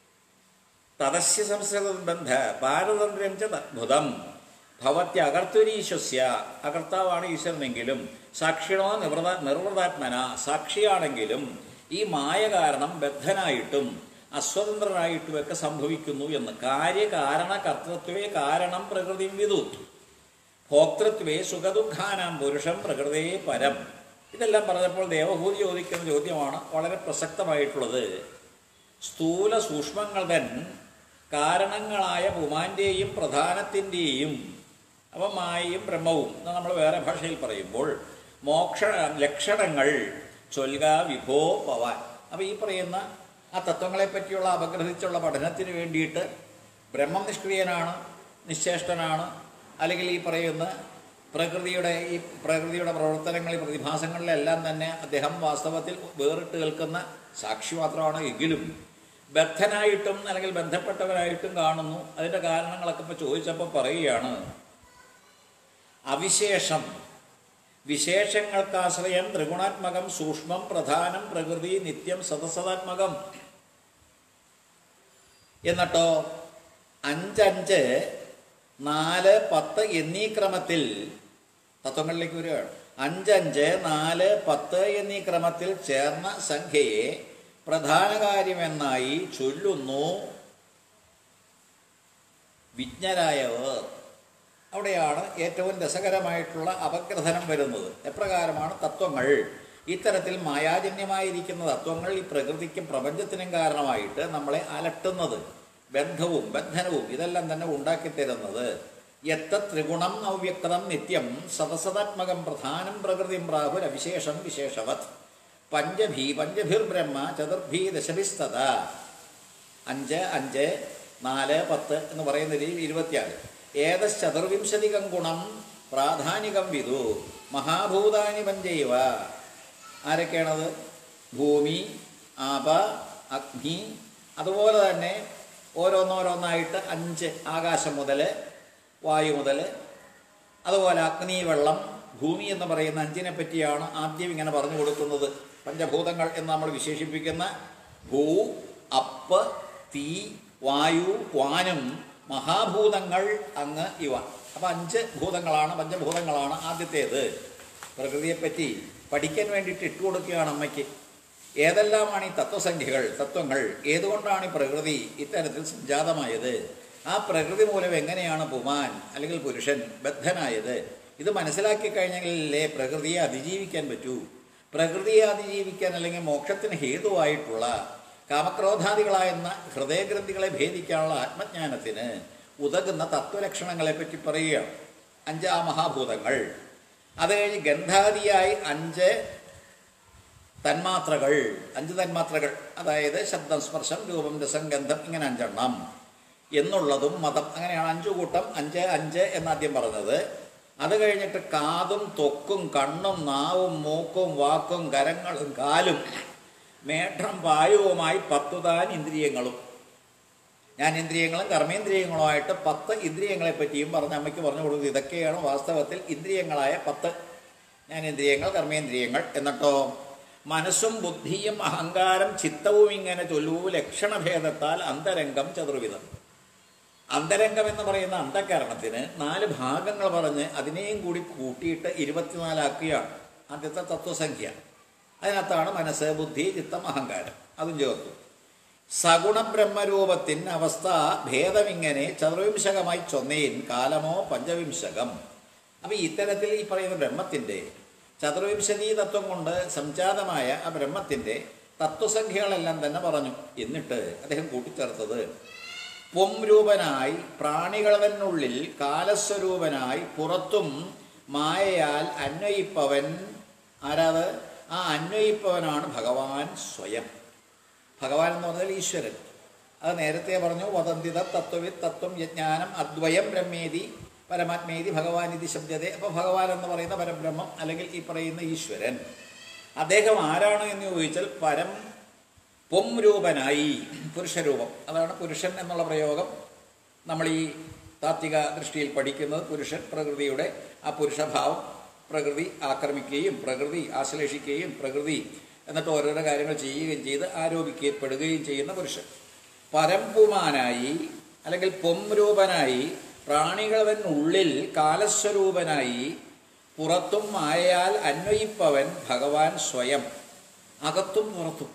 തദസ്യ സംസ്കൃതബന്ധ പാരതന്ത്ര്യം ച അദ്ഭുതം ഭവത്യ അകർത്തുരീശ്വസ്യ അകർത്താവാണ് ഈശ്വരനെങ്കിലും സാക്ഷിണോ നിവൃത നിർവൃതാത്മന സാക്ഷിയാണെങ്കിലും ഈ മായ കാരണം ബദ്ധനായിട്ടും അസ്വതന്ത്രനായിട്ടുമൊക്കെ സംഭവിക്കുന്നു എന്ന് കാര്യകാരണ കർത്തൃത്വേ കാരണം പ്രകൃതി വിദൂത്തു ഭോക്തൃത്വേ സുഖദുഃഖാനാം പുരുഷം പ്രകൃതേ പരം ഇതെല്ലാം പറഞ്ഞപ്പോൾ ദേവഭൂതി ചോദിക്കുന്ന ചോദ്യമാണ് വളരെ പ്രസക്തമായിട്ടുള്ളത് സ്ഥൂല സൂക്ഷ്മങ്ങൾ തൻ കാരണങ്ങളായ പുമാന്റെയും പ്രധാനത്തിൻ്റെയും അപ്പം മായയും ബ്രഹ്മവും എന്ന് നമ്മൾ വേറെ ഭാഷയിൽ പറയുമ്പോൾ മോക്ഷ ലക്ഷണങ്ങൾ ചൊൽക വിഭോ ഭവാൻ അപ്പം ഈ പറയുന്ന ആ തത്വങ്ങളെ പറ്റിയുള്ള അപഗ്രഹിച്ചുള്ള പഠനത്തിന് വേണ്ടിയിട്ട് ബ്രഹ്മം നിഷ്ക്രിയനാണ് നിശ്ചേഷ്ടനാണ് അല്ലെങ്കിൽ ഈ പറയുന്ന പ്രകൃതിയുടെ ഈ പ്രകൃതിയുടെ പ്രവർത്തനങ്ങളിൽ പ്രതിഭാസങ്ങളിലെല്ലാം തന്നെ അദ്ദേഹം വാസ്തവത്തിൽ വേറിട്ട് നിൽക്കുന്ന സാക്ഷി മാത്രമാണ് എങ്കിലും ബദ്ധനായിട്ടും അല്ലെങ്കിൽ ബന്ധപ്പെട്ടവരായിട്ടും കാണുന്നു അതിൻ്റെ കാരണങ്ങളൊക്കെ ഇപ്പോൾ ചോദിച്ചപ്പോൾ പറയുകയാണ് അവിശേഷം വിശേഷങ്ങൾക്കാശ്രയം ത്രിഗുണാത്മകം സൂക്ഷ്മം പ്രധാനം പ്രകൃതി നിത്യം സദസദാത്മകം എന്നിട്ടോ അഞ്ചഞ്ച് നാല് പത്ത് എന്നീ ക്രമത്തിൽ തത്വങ്ങളിലേക്ക് വരികയാണ് അഞ്ചഞ്ച് നാല് പത്ത് എന്നീ ക്രമത്തിൽ ചേർന്ന സംഖ്യയെ പ്രധാന കാര്യമെന്നായി ചൊല്ലുന്നു വിജ്ഞരായവർ അവിടെയാണ് ഏറ്റവും രസകരമായിട്ടുള്ള അപഗ്രഥനം വരുന്നത് എപ്രകാരമാണ് തത്വങ്ങൾ ഇത്തരത്തിൽ മായാജന്യമായിരിക്കുന്ന തത്വങ്ങൾ ഈ പ്രകൃതിക്കും പ്രപഞ്ചത്തിനും കാരണമായിട്ട് നമ്മളെ അലട്ടുന്നത് ബന്ധവും ബന്ധനവും ഇതെല്ലാം തന്നെ ഉണ്ടാക്കിത്തരുന്നത് എത്ത ത്രിഗുണം അവ്യക്തം നിത്യം സദസദാത്മകം പ്രധാനം പ്രകൃതിം പ്രാഹുരവിശേഷം വിശേഷവത് പഞ്ചഭി പഞ്ചഭിർബ്രഹ്മ ചതുർഭി ദശഭിസ്തത അഞ്ച് അഞ്ച് നാല് പത്ത് എന്ന് പറയുന്ന രീതി ഇരുപത്തിയാറ് ഏതശ്ചതുർവിംശതികം ഗുണം പ്രാധാനികം വിധു മഹാഭൂതാനി പഞ്ചൈവ ആരൊക്കെയാണത് ഭൂമി ആപ അഗ്നി അതുപോലെ തന്നെ ഓരോന്നോരോന്നായിട്ട് അഞ്ച് ആകാശം മുതൽ വായു മുതൽ അതുപോലെ അഗ്നി വെള്ളം ഭൂമി എന്ന് പറയുന്ന അഞ്ചിനെ പറ്റിയാണ് ആദ്യം ഇങ്ങനെ പറഞ്ഞു കൊടുക്കുന്നത് പഞ്ചഭൂതങ്ങൾ എന്ന് നമ്മൾ വിശേഷിപ്പിക്കുന്ന ഭൂ അപ്പ് തീ വായു വാനും മഹാഭൂതങ്ങൾ അങ്ങ് ഇവ അപ്പം അഞ്ച് ഭൂതങ്ങളാണ് പഞ്ചഭൂതങ്ങളാണ് ആദ്യത്തേത് പ്രകൃതിയെപ്പറ്റി പഠിക്കാൻ വേണ്ടിയിട്ട് ഇട്ടുകൊടുക്കുകയാണ് അമ്മയ്ക്ക് ഏതെല്ലാമാണ് ഈ തത്വസംഖ്യകൾ തത്വങ്ങൾ ഏതുകൊണ്ടാണ് ഈ പ്രകൃതി ഇത്തരത്തിൽ സംജാതമായത് ആ പ്രകൃതി മൂലം എങ്ങനെയാണ് പുമാൻ അല്ലെങ്കിൽ പുരുഷൻ ബദ്ധനായത് ഇത് മനസ്സിലാക്കി കഴിഞ്ഞാലേ പ്രകൃതിയെ അതിജീവിക്കാൻ പറ്റൂ പ്രകൃതിയെ അതിജീവിക്കാൻ അല്ലെങ്കിൽ മോക്ഷത്തിന് ഹേതുവായിട്ടുള്ള കാമക്രോധാദികളായെന്ന ഹൃദയഗ്രന്ഥികളെ ഭേദിക്കാനുള്ള ആത്മജ്ഞാനത്തിന് ഉതകുന്ന തത്വലക്ഷണങ്ങളെ പറ്റി പറയുകയാണ് അഞ്ചാ മഹാഭൂതങ്ങൾ അത് കഴിഞ്ഞ് ഗന്ധാദിയായി അഞ്ച് തന്മാത്രകൾ അഞ്ച് തന്മാത്രകൾ അതായത് ശബ്ദം സ്പർശം രൂപം രസം ഗന്ധം ഇങ്ങനെ അഞ്ചെണ്ണം എന്നുള്ളതും മതം അങ്ങനെയാണ് അഞ്ചു കൂട്ടം അഞ്ച് അഞ്ച് എന്നാദ്യം പറഞ്ഞത് അത് കഴിഞ്ഞിട്ട് കാതും തൊക്കും കണ്ണും നാവും മൂക്കും വാക്കും കരങ്ങളും കാലും മേഘം വായുവുമായി പത്തുതാൻ ഇന്ദ്രിയങ്ങളും ഞാൻ ഇന്ദ്രിയങ്ങളും കർമ്മേന്ദ്രിയങ്ങളുമായിട്ട് പത്ത് ഇന്ദ്രിയങ്ങളെ പറ്റിയും പറഞ്ഞ അമ്മയ്ക്ക് പറഞ്ഞു കൊടുക്കുന്നത് ഇതൊക്കെയാണ് വാസ്തവത്തിൽ ഇന്ദ്രിയങ്ങളായ പത്ത് ഞാൻ ഇന്ദ്രിയങ്ങൾ കർമ്മേന്ദ്രിയങ്ങൾ എന്നിട്ടോ മനസ്സും ബുദ്ധിയും അഹങ്കാരം ചിത്തവും ഇങ്ങനെ ചൊല്ലൂ ലക്ഷണഭേദത്താൽ അന്തരംഗം ചതുർവിധം അന്തരംഗം എന്ന് പറയുന്ന അന്ധകരണത്തിന് നാല് ഭാഗങ്ങൾ പറഞ്ഞ് അതിനെയും കൂടി കൂട്ടിയിട്ട് ഇരുപത്തിനാലാക്കുകയാണ് ആദ്യത്തെ തത്വസംഖ്യ അതിനകത്താണ് മനസ്സ് ബുദ്ധി ചിത്തം അഹങ്കാരം അതും ചേർത്തു സഗുണ ബ്രഹ്മരൂപത്തിൻ അവസ്ഥ ഭേദമിങ്ങനെ ചതുർവിംശകമായി ചൊന്നേൻ കാലമോ പഞ്ചവിംശകം അപ്പം ഇത്തരത്തിൽ ഈ പറയുന്ന ബ്രഹ്മത്തിൻ്റെ ചതുർവിംശതി തത്വം കൊണ്ട് സംജാതമായ ആ ബ്രഹ്മത്തിൻ്റെ തത്വസംഖ്യകളെല്ലാം തന്നെ പറഞ്ഞു എന്നിട്ട് അദ്ദേഹം കൂട്ടിച്ചേർത്തത് പൊംരൂപനായി പ്രാണികളവനുള്ളിൽ കാലസ്വരൂപനായി പുറത്തും മായയാൽ അന്വയിപ്പവൻ ആരാത് ആ അന്വയിപ്പവനാണ് ഭഗവാൻ സ്വയം ഭഗവാൻ എന്ന് പറഞ്ഞാൽ ഈശ്വരൻ അത് നേരത്തെ പറഞ്ഞു വദന്തിത തത്വവിത് തത്വം യജ്ഞാനം അദ്വയം ബ്രഹ്മേതി പരമാത്മേതി ഭഗവാൻ ഇതി ശബ്ദത അപ്പോൾ ഭഗവാൻ എന്ന് പറയുന്ന പരബ്രഹ്മം അല്ലെങ്കിൽ ഈ പറയുന്ന ഈശ്വരൻ അദ്ദേഹം ആരാണ് എന്ന് ചോദിച്ചാൽ പരം പൊം രൂപനായി പുരുഷരൂപം അതാണ് പുരുഷൻ എന്നുള്ള പ്രയോഗം നമ്മൾ ഈ താത്വിക ദൃഷ്ടിയിൽ പഠിക്കുന്നത് പുരുഷൻ പ്രകൃതിയുടെ ആ പുരുഷഭാവം പ്രകൃതി ആക്രമിക്കുകയും പ്രകൃതി ആശ്ലേഷിക്കുകയും പ്രകൃതി എന്നിട്ട് ഓരോരോ കാര്യങ്ങൾ ചെയ്യുകയും ചെയ്ത് ആരോപിക്കപ്പെടുകയും ചെയ്യുന്ന പുരുഷൻ പരമ്പുമാനായി അല്ലെങ്കിൽ പൊംരൂപനായി പ്രാണികളവനുള്ളിൽ കാലസ്വരൂപനായി പുറത്തും മായയാൽ അന്വയിപ്പവൻ ഭഗവാൻ സ്വയം അകത്തും പുറത്തും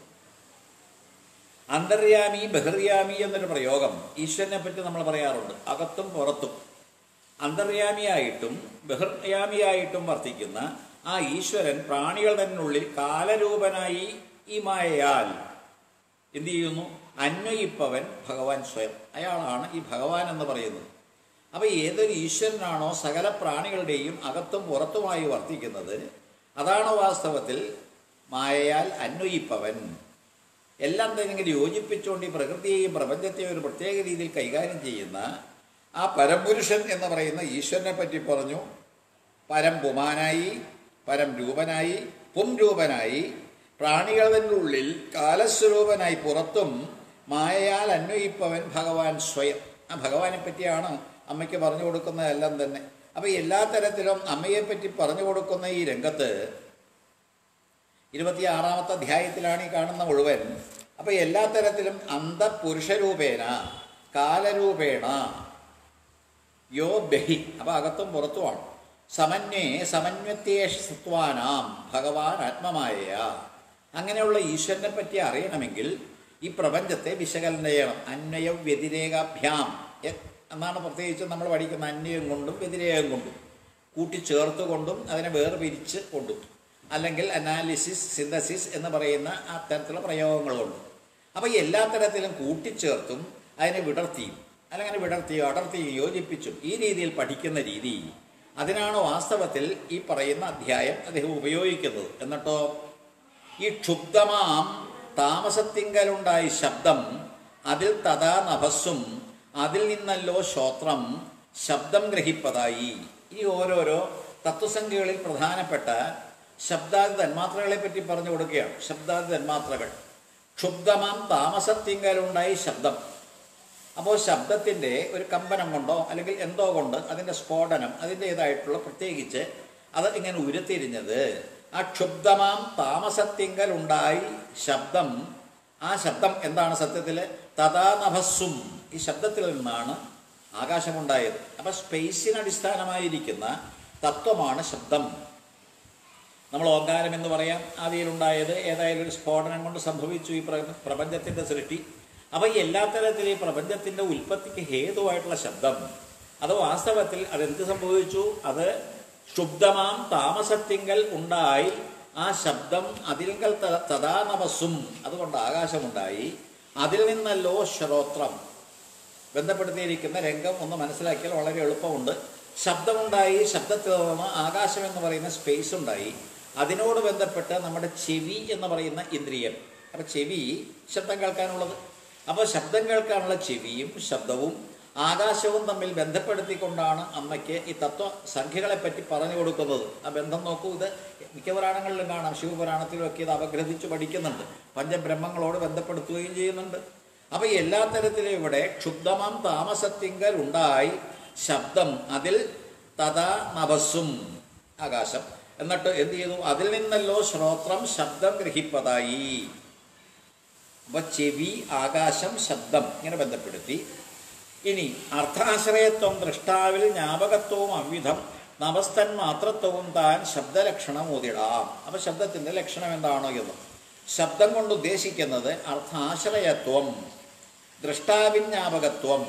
അന്തര്യാമി ബഹിർയാമി എന്നൊരു പ്രയോഗം ഈശ്വരനെ പറ്റി നമ്മൾ പറയാറുണ്ട് അകത്തും പുറത്തും അന്തര്യാമിയായിട്ടും ബഹിർയാമിയായിട്ടും വർത്തിക്കുന്ന ആ ഈശ്വരൻ പ്രാണികൾ തന്നുള്ളിൽ കാലരൂപനായി ഈ മായയാൽ എന്ത് ചെയ്യുന്നു അന്വയിപ്പവൻ ഭഗവാൻ സ്വയം അയാളാണ് ഈ ഭഗവാൻ എന്ന് പറയുന്നത് അപ്പോൾ ഏതൊരു ഈശ്വരനാണോ സകല പ്രാണികളുടെയും അകത്തും പുറത്തുമായി വർത്തിക്കുന്നത് അതാണ് വാസ്തവത്തിൽ മായയാൽ അന്വയിപ്പവൻ എല്ലാം തന്നെ ഇങ്ങനെ യോജിപ്പിച്ചുകൊണ്ട് ഈ പ്രകൃതിയെയും പ്രപഞ്ചത്തെയും ഒരു പ്രത്യേക രീതിയിൽ കൈകാര്യം ചെയ്യുന്ന ആ പരംപുരുഷൻ എന്ന് പറയുന്ന ഈശ്വരനെ പറ്റി പറഞ്ഞു പരംപുമാനായി പരം രൂപനായി പും രൂപനായി പ്രാണികളുടെ ഉള്ളിൽ കാലസ്വരൂപനായി പുറത്തും മായയാൽ അന്വയിപ്പവൻ ഭഗവാൻ സ്വയം ആ ഭഗവാനെ പറ്റിയാണ് അമ്മയ്ക്ക് പറഞ്ഞു കൊടുക്കുന്നതെല്ലാം തന്നെ അപ്പോൾ എല്ലാ തരത്തിലും അമ്മയെ പറ്റി പറഞ്ഞു കൊടുക്കുന്ന ഈ രംഗത്ത് ഇരുപത്തിയാറാമത്തെ അധ്യായത്തിലാണ് ഈ കാണുന്ന മുഴുവൻ അപ്പോൾ എല്ലാ തരത്തിലും അന്തപുരുഷരൂപേണ കാലരൂപേണ യോ ബഹി അപ്പോൾ അകത്തും പുറത്തുമാണ് സമന്വേ സമന്വത്യേഷ സത്വാനാം ഭഗവാൻ ആത്മമായ അങ്ങനെയുള്ള ഈശ്വരനെ പറ്റി അറിയണമെങ്കിൽ ഈ പ്രപഞ്ചത്തെ വിശകലനം ചെയ്യണം അന്വയ വ്യതിരേകാഭ്യാം എ- എന്നാണ് പ്രത്യേകിച്ച് നമ്മൾ പഠിക്കുന്ന അന്വയം കൊണ്ടും വ്യതിരേകം കൊണ്ടും കൂട്ടിച്ചേർത്ത് കൊണ്ടും അതിനെ വേർപിരിച്ച് കൊണ്ടും അല്ലെങ്കിൽ അനാലിസിസ് സിന്തസിസ് എന്ന് പറയുന്ന അത്തരത്തിലുള്ള പ്രയോഗങ്ങളുണ്ട് അപ്പോൾ എല്ലാ തരത്തിലും കൂട്ടിച്ചേർത്തും അതിനെ വിടർത്തിയും അല്ലെങ്കിൽ വിടർത്തിയോ അടർത്തിയോ യോജിപ്പിച്ചും ഈ രീതിയിൽ പഠിക്കുന്ന രീതി അതിനാണ് വാസ്തവത്തിൽ ഈ പറയുന്ന അധ്യായം അദ്ദേഹം ഉപയോഗിക്കുന്നത് എന്നിട്ടോ ഈ ക്ഷുബ്ധമാം താമസത്തിങ്കലുണ്ടായ ശബ്ദം അതിൽ തഥാ നഭസ്സും അതിൽ നിന്നല്ലോ ശ്രോത്രം ശബ്ദം ഗ്രഹിപ്പതായി ഈ ഓരോരോ തത്വസംഖ്യകളിൽ പ്രധാനപ്പെട്ട ശബ്ദാദി തന്മാത്രകളെ പറ്റി പറഞ്ഞു കൊടുക്കുകയാണ് ശബ്ദാദി തന്മാത്രകൾ ക്ഷുബ്ധമാം താമസത്തിങ്കലുണ്ടായി ശബ്ദം അപ്പോൾ ശബ്ദത്തിൻ്റെ ഒരു കമ്പനം കൊണ്ടോ അല്ലെങ്കിൽ എന്തോ കൊണ്ട് അതിൻ്റെ സ്ഫോടനം അതിൻ്റേതായിട്ടുള്ള പ്രത്യേകിച്ച് അത് ഇങ്ങനെ ഉരുത്തിരിഞ്ഞത് ആ ക്ഷുബ്ധമാം താമസത്തിങ്കൽ ഉണ്ടായി ശബ്ദം ആ ശബ്ദം എന്താണ് സത്യത്തിൽ തഥാനഭസ്സും ഈ ശബ്ദത്തിൽ നിന്നാണ് ആകാശമുണ്ടായത് അപ്പം സ്പേസിന് അടിസ്ഥാനമായിരിക്കുന്ന തത്വമാണ് ശബ്ദം നമ്മൾ ഓങ്കാരം എന്ന് പറയാം ആദിയിലുണ്ടായത് ഏതായാലും ഒരു സ്ഫോടനം കൊണ്ട് സംഭവിച്ചു ഈ പ്ര- പ്രപഞ്ചത്തിന്റെ സൃഷ്ടി അപ്പോൾ ഈ എല്ലാ തരത്തിലും ഈ പ്രപഞ്ചത്തിന്റെ ഉൽപ്പത്തിക്ക് ഹേതുവായിട്ടുള്ള ശബ്ദം അത് വാസ്തവത്തിൽ അതെന്ത് സംഭവിച്ചു അത് ശുദ്ധമാം താമസത്തിങ്കൽ ഉണ്ടായി ആ ശബ്ദം അതിൽങ്കൽ ത- തഥാനമസ്സും അതുകൊണ്ട് ആകാശമുണ്ടായി അതിൽ നിന്നല്ലോ ശ്രോത്രം ബന്ധപ്പെടുത്തിയിരിക്കുന്ന രംഗം ഒന്ന് മനസ്സിലാക്കിയാൽ വളരെ എളുപ്പമുണ്ട് ശബ്ദമുണ്ടായി ശബ്ദത്തിൽ നിന്ന് ആകാശം എന്ന് പറയുന്ന സ്പേസ് ഉണ്ടായി അതിനോട് ബന്ധപ്പെട്ട് നമ്മുടെ ചെവി എന്ന് പറയുന്ന ഇന്ദ്രിയം അപ്പം ചെവി ശബ്ദം കേൾക്കാനുള്ളത് അപ്പോൾ ശബ്ദം കേൾക്കാനുള്ള ചെവിയും ശബ്ദവും ആകാശവും തമ്മിൽ ബന്ധപ്പെടുത്തിക്കൊണ്ടാണ് അമ്മയ്ക്ക് ഈ തത്വ സംഖ്യകളെ പറ്റി പറഞ്ഞു കൊടുക്കുന്നത് ആ ബന്ധം നോക്കൂ ഇത് മിക്ക പുരാണങ്ങളിലും കാണാം ശിവപുരാണത്തിലുമൊക്കെ ഇത് അപഗ്രഥിച്ച് പഠിക്കുന്നുണ്ട് പഞ്ചബ്രഹ്മങ്ങളോട് ബന്ധപ്പെടുത്തുകയും ചെയ്യുന്നുണ്ട് അപ്പൊ എല്ലാ തരത്തിലും ഇവിടെ ക്ഷുബ്ധമാം താമസത്തിങ്കൽ ഉണ്ടായി ശബ്ദം അതിൽ തഥാ നഭസ്സും ആകാശം എന്നിട്ട് എന്ത് ചെയ്തു അതിൽ നിന്നല്ലോ ശ്രോത്രം ശബ്ദം ഗ്രഹിപ്പതായി അപ്പൊ ചെവി ആകാശം ശബ്ദം ഇങ്ങനെ ബന്ധപ്പെടുത്തി ഇനി അർത്ഥാശ്രയത്വം ദൃഷ്ടാവിൽ ജ്ഞാപകത്വവും അവിധം നവസ്ഥൻ മാത്രത്വവും താൻ ശബ്ദലക്ഷണം ഊതിടാം അപ്പൊ ശബ്ദത്തിന്റെ ലക്ഷണം എന്താണോ എന്ന് ശബ്ദം കൊണ്ട് ഉദ്ദേശിക്കുന്നത് അർത്ഥാശ്രയത്വം ദൃഷ്ടാവിജ്ഞാപകത്വം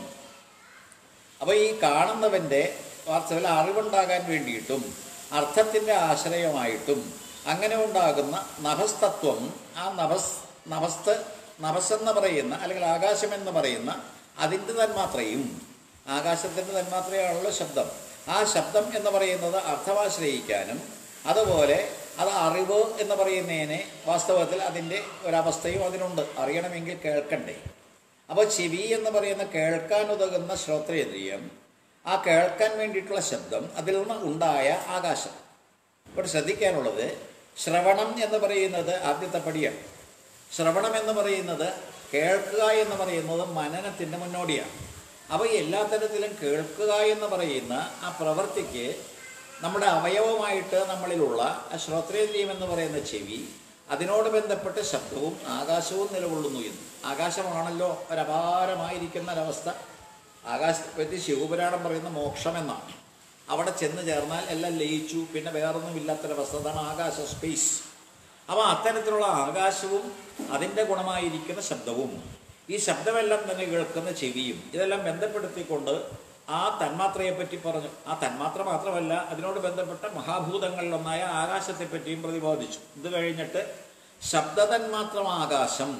അപ്പോൾ ഈ കാണുന്നവൻ്റെ വാസ്തവത്തിൽ അറിവുണ്ടാകാൻ വേണ്ടിയിട്ടും അർത്ഥത്തിൻ്റെ ആശ്രയമായിട്ടും അങ്ങനെ ഉണ്ടാകുന്ന നഭസ്തത്വം ആ നഭസ് നഭസ്ത് നഭസ് എന്ന് പറയുന്ന അല്ലെങ്കിൽ ആകാശം എന്ന് പറയുന്ന അതിൻ്റെ തന്മാത്രയും ആകാശത്തിൻ്റെ തന്മാത്രയാണല്ലോ ശബ്ദം ആ ശബ്ദം എന്ന് പറയുന്നത് അർത്ഥമാശ്രയിക്കാനും അതുപോലെ അത് അറിവ് എന്ന് പറയുന്നതിനെ വാസ്തവത്തിൽ അതിൻ്റെ ഒരവസ്ഥയും അതിനുണ്ട് അറിയണമെങ്കിൽ കേൾക്കണ്ടേ അപ്പോൾ ചെവി എന്ന് പറയുന്ന കേൾക്കാൻ ഉതകുന്ന ശ്രോത്രേന്ദ്രിയം ആ കേൾക്കാൻ വേണ്ടിയിട്ടുള്ള ശബ്ദം അതിൽ നിന്ന് ഉണ്ടായ ആകാശം ഇവിടെ ശ്രദ്ധിക്കാനുള്ളത് ശ്രവണം എന്ന് പറയുന്നത് ആദ്യത്തെ പടിയാണ് ശ്രവണം എന്ന് പറയുന്നത് കേൾക്കുക എന്ന് പറയുന്നത് മനനത്തിൻ്റെ മുന്നോടിയാണ് അപ്പോൾ എല്ലാ തരത്തിലും കേൾക്കുക എന്ന് പറയുന്ന ആ പ്രവൃത്തിക്ക് നമ്മുടെ അവയവമായിട്ട് നമ്മളിലുള്ള ആ ശ്രോത്രേന്ദ്രിയം എന്ന് പറയുന്ന ചെവി അതിനോട് ബന്ധപ്പെട്ട് ശബ്ദവും ആകാശവും നിലകൊള്ളുന്നു എന്ന് ആകാശമാണല്ലോ ഒരപാരമായിരിക്കുന്ന ഒരവസ്ഥ ആകാശത്തെ പറ്റി ശിവപുരാണം പറയുന്ന മോക്ഷം എന്നാണ് അവിടെ ചെന്ന് ചേർന്നാൽ എല്ലാം ലയിച്ചു പിന്നെ വേറൊന്നും ഇല്ലാത്തൊരവസ്ഥ അതാണ് ആകാശ സ്പേസ് അപ്പോൾ അത്തരത്തിലുള്ള ആകാശവും അതിൻ്റെ ഗുണമായിരിക്കുന്ന ശബ്ദവും ഈ ശബ്ദമെല്ലാം തന്നെ കേൾക്കുന്ന ചെവിയും ഇതെല്ലാം ബന്ധപ്പെടുത്തിക്കൊണ്ട് ആ തന്മാത്രയെ പറ്റി പറഞ്ഞു ആ തന്മാത്ര മാത്രമല്ല അതിനോട് ബന്ധപ്പെട്ട മഹാഭൂതങ്ങളിലൊന്നായ ആകാശത്തെ പറ്റിയും പ്രതിപാദിച്ചു ഇത് കഴിഞ്ഞിട്ട് ശബ്ദതന്മാത്രം ആകാശം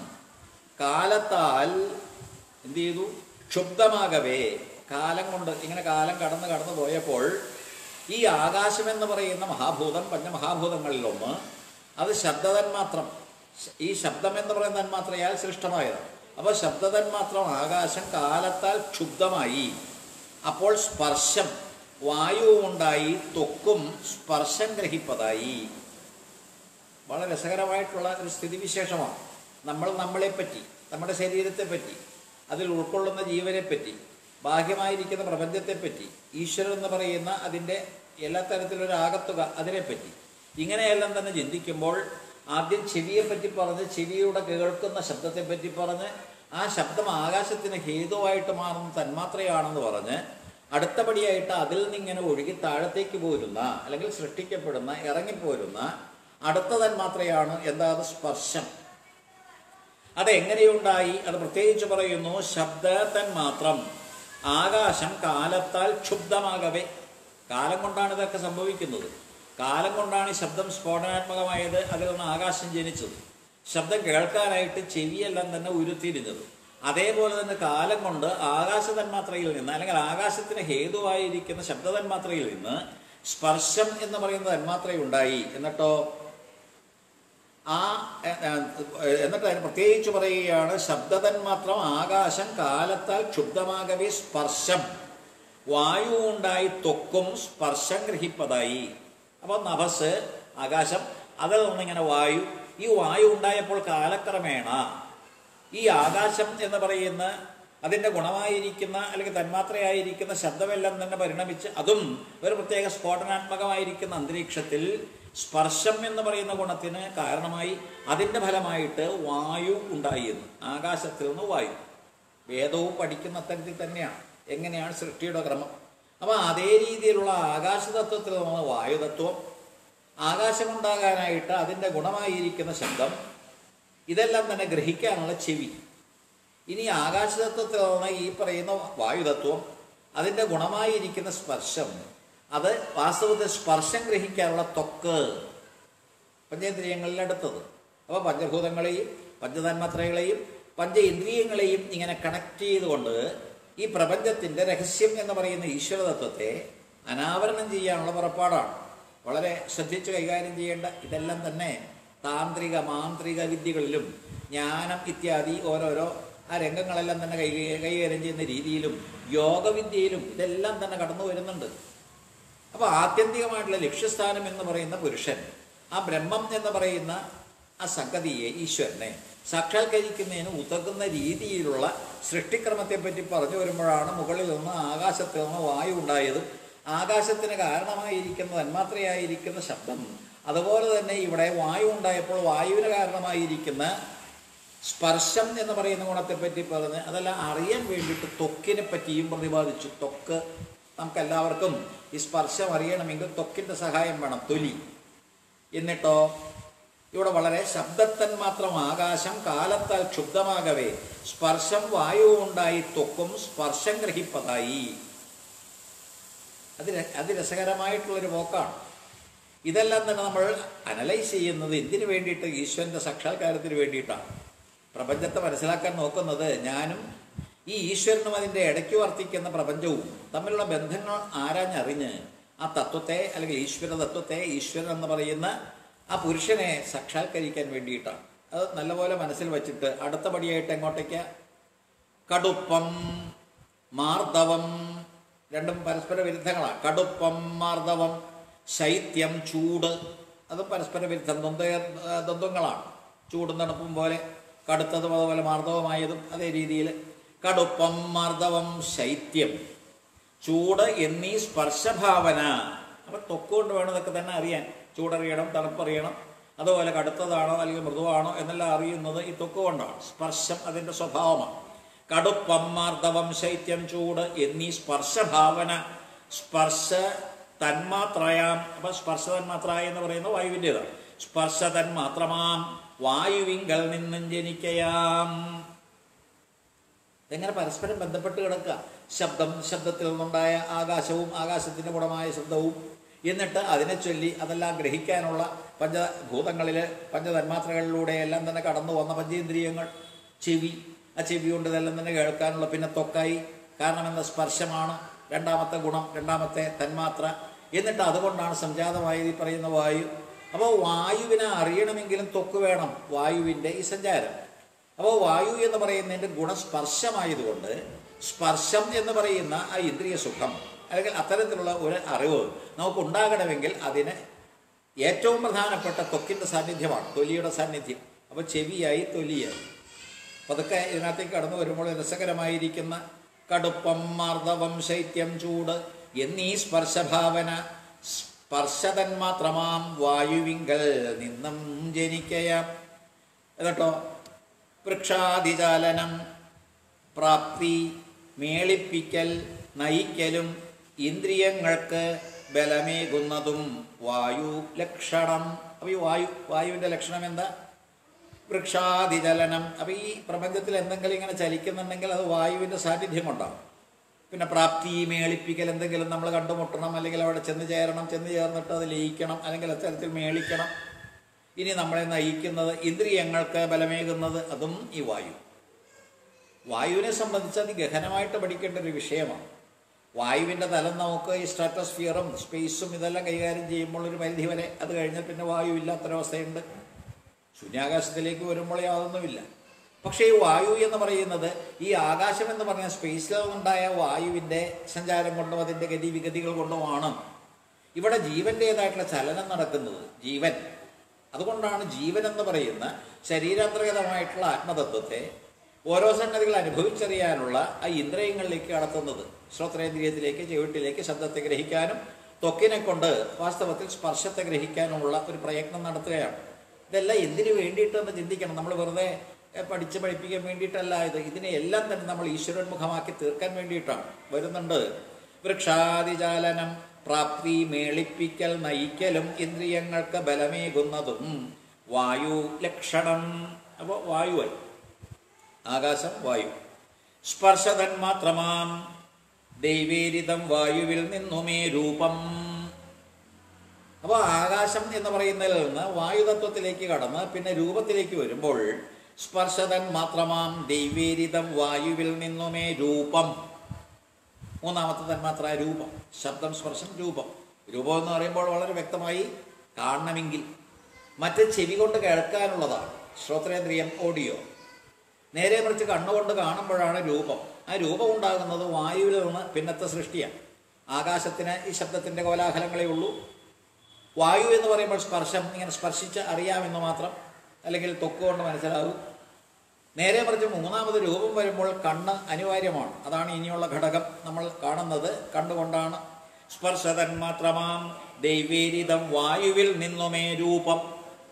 കാലത്താൽ എന്ത് ചെയ്തു ക്ഷുബ്ധമാകവേ കാലം കൊണ്ട് ഇങ്ങനെ കാലം കടന്ന് കടന്നു പോയപ്പോൾ ഈ ആകാശം എന്ന് പറയുന്ന മഹാഭൂതം പഞ്ചമഹാഭൂതങ്ങളിലൊന്ന് അത് ശബ്ദതന്മാത്രം ഈ ശബ്ദം എന്ന് പറയുന്ന തന്മാത്രയാൽ സൃഷ്ടമായതാണ് അപ്പോൾ ശബ്ദതന്മാത്രം ആകാശം കാലത്താൽ ക്ഷുബ്ധമായി അപ്പോൾ സ്പർശം വായുവും ഉണ്ടായി ത്വക്കും സ്പർശം ഗ്രഹിപ്പതായി വളരെ രസകരമായിട്ടുള്ള ഒരു സ്ഥിതിവിശേഷമാണ് നമ്മൾ നമ്മളെപ്പറ്റി നമ്മുടെ ശരീരത്തെ പറ്റി അതിൽ ഉൾക്കൊള്ളുന്ന ജീവനെ പറ്റി ബാഹ്യമായിരിക്കുന്ന പ്രപഞ്ചത്തെപ്പറ്റി ഈശ്വരൻ എന്ന് പറയുന്ന അതിൻ്റെ എല്ലാ തരത്തിലൊരു ആകത്തുക അതിനെപ്പറ്റി ഇങ്ങനെയെല്ലാം തന്നെ ചിന്തിക്കുമ്പോൾ ആദ്യം ചെവിയെ പറ്റി പറഞ്ഞ് ചെവിയുടെ കേൾക്കുന്ന ശബ്ദത്തെ പറ്റി പറഞ്ഞ് ആ ശബ്ദം ആകാശത്തിന് ഹേതുവായിട്ട് മാറുന്ന തന്മാത്രയാണെന്ന് പറഞ്ഞ് അടുത്തപടിയായിട്ട് അതിൽ നിന്നിങ്ങനെ ഒഴുകി താഴത്തേക്ക് പോരുന്ന അല്ലെങ്കിൽ സൃഷ്ടിക്കപ്പെടുന്ന ഇറങ്ങിപ്പോരുന്ന അടുത്ത തന്മാത്രയാണ് എന്താ അത് സ്പർശം അത് എങ്ങനെയുണ്ടായി അത് പ്രത്യേകിച്ച് പറയുന്നു ശബ്ദ തന്മാത്രം ആകാശം കാലത്താൽ ക്ഷുബ്ധമാകവേ കാലം കൊണ്ടാണ് ഇതൊക്കെ സംഭവിക്കുന്നത് കാലം കൊണ്ടാണ് ഈ ശബ്ദം സ്ഫോടനാത്മകമായത് അതിൽ നിന്ന് ആകാശം ജനിച്ചത് ശബ്ദം കേൾക്കാനായിട്ട് ചെവിയെല്ലാം തന്നെ ഉരുത്തിരിഞ്ഞത് അതേപോലെ തന്നെ കാലം കൊണ്ട് ആകാശ തന്മാത്രയിൽ നിന്ന് അല്ലെങ്കിൽ ആകാശത്തിന് ഹേതുവായിരിക്കുന്ന ശബ്ദ തന്മാത്രയിൽ നിന്ന് സ്പർശം എന്ന് പറയുന്ന തന്മാത്രയുണ്ടായി എന്നിട്ടോ ആ എ, എ, എന്നിട്ട് അതിന് പ്രത്യേകിച്ച് പറയുകയാണ് ശബ്ദതന്മാത്രം ആകാശം കാലത്താൽ ക്ഷുബ്ധമാകവേ സ്പർശം വായു ഉണ്ടായി ത്വക്കും സ്പർശം ഗ്രഹിപ്പതായി അപ്പോൾ നഭസ് ആകാശം അതിൽ നിന്നിങ്ങനെ വായു ഈ വായു ഉണ്ടായപ്പോൾ കാലക്രമേണ ഈ ആകാശം എന്ന് പറയുന്ന അതിൻ്റെ ഗുണമായിരിക്കുന്ന അല്ലെങ്കിൽ തന്മാത്രയായിരിക്കുന്ന ശബ്ദമെല്ലാം തന്നെ പരിണമിച്ച് അതും ഒരു പ്രത്യേക സ്ഫോടനാത്മകമായിരിക്കുന്ന അന്തരീക്ഷത്തിൽ സ്പർശം എന്ന് പറയുന്ന ഗുണത്തിന് കാരണമായി അതിൻ്റെ ഫലമായിട്ട് വായു ഉണ്ടായി എന്ന് ആകാശത്തിൽ നിന്ന് വായു വേദവും പഠിക്കുന്ന തരത്തിൽ തന്നെയാണ് എങ്ങനെയാണ് സൃഷ്ടിയുടെ ക്രമം അപ്പോൾ അതേ രീതിയിലുള്ള ആകാശതത്വത്തിൽ നിന്ന് വായുതത്വം ആകാശമുണ്ടാകാനായിട്ട് അതിൻ്റെ ഗുണമായിരിക്കുന്ന ശബ്ദം ഇതെല്ലാം തന്നെ ഗ്രഹിക്കാനുള്ള ചെവി ഇനി ആകാശതത്വത്തിൽ നിന്ന് ഈ പറയുന്ന വായുതത്വം അതിൻ്റെ ഗുണമായിരിക്കുന്ന സ്പർശം അത് വാസ്തവത്തിൽ സ്പർശം ഗ്രഹിക്കാനുള്ള ത്വക്ക് പഞ്ചേന്ദ്രിയങ്ങളിൽ അടുത്തത് അപ്പോൾ പഞ്ചഭൂതങ്ങളെയും പഞ്ചതന്മാത്രകളെയും പഞ്ച ഇന്ദ്രിയങ്ങളെയും ഇങ്ങനെ കണക്ട് ചെയ്തുകൊണ്ട് ഈ പ്രപഞ്ചത്തിൻ്റെ രഹസ്യം എന്ന് പറയുന്ന ഈശ്വരതത്വത്തെ അനാവരണം ചെയ്യാനുള്ള പുറപ്പാടാണ് വളരെ ശ്രദ്ധിച്ച് കൈകാര്യം ചെയ്യേണ്ട ഇതെല്ലാം തന്നെ താന്ത്രിക മാന്ത്രിക വിദ്യകളിലും ജ്ഞാനം ഇത്യാദി ഓരോരോ ആ രംഗങ്ങളെല്ലാം തന്നെ കൈ കൈകാര്യം ചെയ്യുന്ന രീതിയിലും യോഗവിദ്യയിലും ഇതെല്ലാം തന്നെ കടന്നു വരുന്നുണ്ട് അപ്പോൾ ആത്യന്തികമായിട്ടുള്ള ലക്ഷ്യസ്ഥാനം എന്ന് പറയുന്ന പുരുഷൻ ആ ബ്രഹ്മം എന്ന് പറയുന്ന ആ സംഗതിയെ ഈശ്വരനെ സാക്ഷാത്കരിക്കുന്നതിന് ഉതകുന്ന രീതിയിലുള്ള സൃഷ്ടിക്രമത്തെപ്പറ്റി പറഞ്ഞു വരുമ്പോഴാണ് മുകളിൽ നിന്ന് ആകാശത്തിൽ നിന്ന് വായു ഉണ്ടായതും ആകാശത്തിന് കാരണമായിരിക്കുന്ന തന്മാത്രയായിരിക്കുന്ന ശബ്ദം അതുപോലെ തന്നെ ഇവിടെ വായു ഉണ്ടായപ്പോൾ വായുവിന് കാരണമായിരിക്കുന്ന സ്പർശം എന്ന് പറയുന്ന ഗുണത്തെപ്പറ്റി പറഞ്ഞ് അതെല്ലാം അറിയാൻ വേണ്ടിയിട്ട് ത്വക്കിനെ പറ്റിയും പ്രതിപാദിച്ചു ത്വക്ക് നമുക്കെല്ലാവർക്കും ഈ സ്പർശം അറിയണമെങ്കിൽ ത്വക്കിൻ്റെ സഹായം വേണം തൊലി എന്നിട്ടോ ഇവിടെ വളരെ ശബ്ദത്തൻ മാത്രം ആകാശം കാലത്താൽ ക്ഷുബ്ധമാകവേ സ്പർശം വായു ഉണ്ടായി ത്വക്കും സ്പർശം ഗ്രഹിപ്പതായി അത് ര- അത് രസകരമായിട്ടുള്ളൊരു പോക്കാണ് ഇതെല്ലാം തന്നെ നമ്മൾ അനലൈസ് ചെയ്യുന്നത് എന്തിനു വേണ്ടിയിട്ട് ഈശ്വരൻ്റെ സാക്ഷാത്കാരത്തിന് വേണ്ടിയിട്ടാണ് പ്രപഞ്ചത്തെ മനസ്സിലാക്കാൻ നോക്കുന്നത് ഞാനും ഈ ഈശ്വരനും അതിൻ്റെ ഇടയ്ക്ക് വർത്തിക്കുന്ന പ്രപഞ്ചവും തമ്മിലുള്ള ബന്ധങ്ങൾ ആരാഞ്ഞറിഞ്ഞ് ആ തത്വത്തെ അല്ലെങ്കിൽ ഈശ്വര തത്വത്തെ ഈശ്വരൻ എന്ന് പറയുന്ന ആ പുരുഷനെ സാക്ഷാത്കരിക്കാൻ വേണ്ടിയിട്ടാണ് അത് നല്ലപോലെ മനസ്സിൽ വച്ചിട്ട് അടുത്ത പടിയായിട്ട് എങ്ങോട്ടേക്ക് കടുപ്പം മാർദ്ദവം രണ്ടും പരസ്പര വിരുദ്ധങ്ങളാണ് കടുപ്പം മാർദ്ദവം ശൈത്യം ചൂട് അതും പരസ്പര വിരുദ്ധം ദ്വന്ദ്വ ദ്വന്ദ്വങ്ങളാണ് ചൂടും തണുപ്പും പോലെ കടുത്തതും അതുപോലെ മാർദ്ദവമായതും അതേ രീതിയിൽ കടുപ്പം മാർദ്ദവം ശൈത്യം ചൂട് എന്നീ സ്പർശഭാവന അപ്പം തൊക്കുകൊണ്ട് വേണം ഇതൊക്കെ തന്നെ അറിയാൻ ചൂടറിയണം തണുപ്പറിയണം അതുപോലെ കടുത്തതാണോ അല്ലെങ്കിൽ മൃദുവാണോ എന്നെല്ലാം അറിയുന്നത് ഈ തൊക്ക് കൊണ്ടാണ് സ്പർശം അതിൻ്റെ സ്വഭാവമാണ് കടുപ്പം മാർദ്ദവം ശൈത്യം ചൂട് എന്നീ സ്പർശഭാവന സ്പർശ തന്മാത്രയാം അപ്പം സ്പർശ തന്മാത്ര എന്ന് പറയുന്നത് വായുവിൻ്റെതാണ് സ്പർശ തന്മാത്രമാം വായുവിങ്കൽ നിന്നും ജനിക്കയാം ഇതെങ്ങനെ പരസ്പരം ബന്ധപ്പെട്ട് കിടക്കുക ശബ്ദം ശബ്ദത്തിൽ നിന്നുണ്ടായ ആകാശവും ആകാശത്തിൻ്റെ ഗുണമായ ശബ്ദവും എന്നിട്ട് അതിനെ ചൊല്ലി അതെല്ലാം ഗ്രഹിക്കാനുള്ള പഞ്ചഭൂതങ്ങളിൽ പഞ്ചതന്മാത്രകളിലൂടെ എല്ലാം തന്നെ കടന്നു വന്ന പഞ്ചേന്ദ്രിയങ്ങൾ ചെവി ആ ചെവി കൊണ്ട് ഇതെല്ലാം തന്നെ കേൾക്കാനുള്ള പിന്നെ ത്വക്കായി കാരണം എന്ന സ്പർശമാണ് രണ്ടാമത്തെ ഗുണം രണ്ടാമത്തെ തന്മാത്ര എന്നിട്ട് അതുകൊണ്ടാണ് സംജാതമായത് ഈ പറയുന്ന വായു അപ്പോൾ വായുവിനെ അറിയണമെങ്കിലും ത്വക്ക് വേണം വായുവിൻ്റെ ഈ സഞ്ചാരം അപ്പോൾ വായു എന്ന് പറയുന്നതിൻ്റെ ഗുണസ്പർശമായതുകൊണ്ട് സ്പർശം എന്ന് പറയുന്ന ആ ഇന്ദ്രിയ സുഖം അല്ലെങ്കിൽ അത്തരത്തിലുള്ള ഒരു അറിവ് നമുക്ക് ഉണ്ടാകണമെങ്കിൽ അതിന് ഏറ്റവും പ്രധാനപ്പെട്ട ത്വക്കിൻ്റെ സാന്നിധ്യമാണ് തൊലിയുടെ സാന്നിധ്യം അപ്പോൾ ചെവിയായി തൊലിയായി അപ്പോൾ അതൊക്കെ ഇതിനകത്തേക്ക് കടന്നു വരുമ്പോൾ രസകരമായിരിക്കുന്ന കടുപ്പം മാർദ്ദവം ശൈത്യം ചൂട് എന്നീ സ്പർശഭാവന സ്പർശതൻ മാത്രമാം വായുവിങ്കൽ നിന്നും ജനിക്കയാം എന്നിട്ടോ വൃക്ഷാതിചാലനം പ്രാപ്തി മേളിപ്പിക്കൽ നയിക്കലും ഇന്ദ്രിയങ്ങൾക്ക് ബലമേകുന്നതും വായു ലക്ഷണം അപ്പോൾ ഈ വായു വായുവിൻ്റെ ലക്ഷണം എന്താ വൃക്ഷാതിചലനം അപ്പോൾ ഈ പ്രപഞ്ചത്തിൽ എന്തെങ്കിലും ഇങ്ങനെ ചലിക്കുന്നുണ്ടെങ്കിൽ അത് വായുവിൻ്റെ സാന്നിധ്യം കൊണ്ടാണ് പിന്നെ പ്രാപ്തി മേളിപ്പിക്കൽ എന്തെങ്കിലും നമ്മൾ കണ്ടുമുട്ടണം അല്ലെങ്കിൽ അവിടെ ചെന്ന് ചേരണം ചെന്ന് ചേർന്നിട്ട് അത് ലയിക്കണം അല്ലെങ്കിൽ അത്തരത്തിൽ മേളിക്കണം ഇനി നമ്മളെ നയിക്കുന്നത് ഇന്ദ്രിയങ്ങൾക്ക് ബലമേകുന്നത് അതും ഈ വായു വായുവിനെ സംബന്ധിച്ച് അതിഗഹനമായിട്ട് പഠിക്കേണ്ട ഒരു വിഷയമാണ് വായുവിൻ്റെ തലം നമുക്ക് ഈ സ്ട്രാറ്റോസ്ഫിയറും സ്പേസും ഇതെല്ലാം കൈകാര്യം ചെയ്യുമ്പോൾ ഒരു പരിധി വരെ അത് കഴിഞ്ഞാൽ പിന്നെ വായു ഇല്ലാത്തൊരവസ്ഥയുണ്ട് ശൂന്യാകാശത്തിലേക്ക് വരുമ്പോൾ യാതൊന്നുമില്ല പക്ഷേ ഈ വായു എന്ന് പറയുന്നത് ഈ ആകാശം എന്ന് പറഞ്ഞ സ്പേസിൽ നിന്നുണ്ടായ വായുവിൻ്റെ സഞ്ചാരം കൊണ്ടും അതിൻ്റെ ഗതിവിഗതികൾ കൊണ്ടുമാണ് ഇവിടെ ജീവൻ്റേതായിട്ടുള്ള ചലനം നടക്കുന്നത് ജീവൻ അതുകൊണ്ടാണ് ജീവൻ എന്ന് പറയുന്ന ശരീരാന്തർഗതമായിട്ടുള്ള ആത്മതത്വത്തെ ഓരോ സംഗതികൾ അനുഭവിച്ചറിയാനുള്ള ആ ഇന്ദ്രിയങ്ങളിലേക്ക് കടത്തുന്നത് ശ്രോത്രേന്ദ്രിയത്തിലേക്ക് ചെവിട്ടിലേക്ക് ശബ്ദത്തെ ഗ്രഹിക്കാനും ത്വക്കിനെ കൊണ്ട് വാസ്തവത്തിൽ സ്പർശത്തെ ഗ്രഹിക്കാനുള്ള ഒരു പ്രയത്നം നടത്തുകയാണ് ഇതെല്ലാം എന്തിനു വേണ്ടിയിട്ടെന്ന് ചിന്തിക്കണം നമ്മൾ വെറുതെ എ, പഠിച്ച് പഠിപ്പിക്കാൻ വേണ്ടിയിട്ടല്ല ഇത് ഇതിനെ എല്ലാം തന്നെ നമ്മൾ ഈശ്വരോന്മുഖമാക്കി തീർക്കാൻ വേണ്ടിയിട്ടാണ് വരുന്നുണ്ട് വൃക്ഷാദിജാലനം പ്രാപ്തി മേളിപ്പിക്കൽ നയിക്കലും ഇന്ദ്രിയങ്ങൾക്ക് ബലമേകുന്നതും വായു ലക്ഷണം അപ്പോൾ വായുവായി ആകാശം വായു സ്പർശതൻ മാത്രമാം ദൈവേരിതം വായുവിൽ നിന്നുമേ രൂപം അപ്പോൾ ആകാശം എന്ന് പറയുന്നതിൽ നിന്ന് വായുതത്വത്തിലേക്ക് കടന്ന് പിന്നെ രൂപത്തിലേക്ക് വരുമ്പോൾ സ്പർശതൻ മാത്രമാം ദൈവേരിതം വായുവിൽ നിന്നുമേ രൂപം മൂന്നാമത്തെ തന്മാത്ര രൂപം ശബ്ദം സ്പർശം രൂപം രൂപം എന്ന് പറയുമ്പോൾ വളരെ വ്യക്തമായി കാണണമെങ്കിൽ മറ്റ് ചെവി കൊണ്ട് കേൾക്കാനുള്ളതാണ് ശ്രോത്രേന്ദ്രിയം ഓഡിയോ നേരെ മറിച്ച് കണ്ണുകൊണ്ട് കാണുമ്പോഴാണ് രൂപം ആ രൂപം ഉണ്ടാകുന്നത് വായുവിൽ നിന്ന് പിന്നത്തെ സൃഷ്ടിയാണ് ആകാശത്തിന് ഈ ശബ്ദത്തിൻ്റെ കോലാഹലങ്ങളേ ഉള്ളൂ വായു എന്ന് പറയുമ്പോൾ സ്പർശം ഇങ്ങനെ സ്പർശിച്ച് അറിയാമെന്ന് മാത്രം അല്ലെങ്കിൽ തൊക്ക് കൊണ്ട് മനസ്സിലാവും നേരെ മറിച്ച് മൂന്നാമത് രൂപം വരുമ്പോൾ കണ്ണ് അനിവാര്യമാണ് അതാണ് ഇനിയുള്ള ഘടകം നമ്മൾ കാണുന്നത് കണ്ണുകൊണ്ടാണ് സ്പർശതൻ മാത്രമാം ദൈവേരിതം വായുവിൽ നിന്നുമേ രൂപം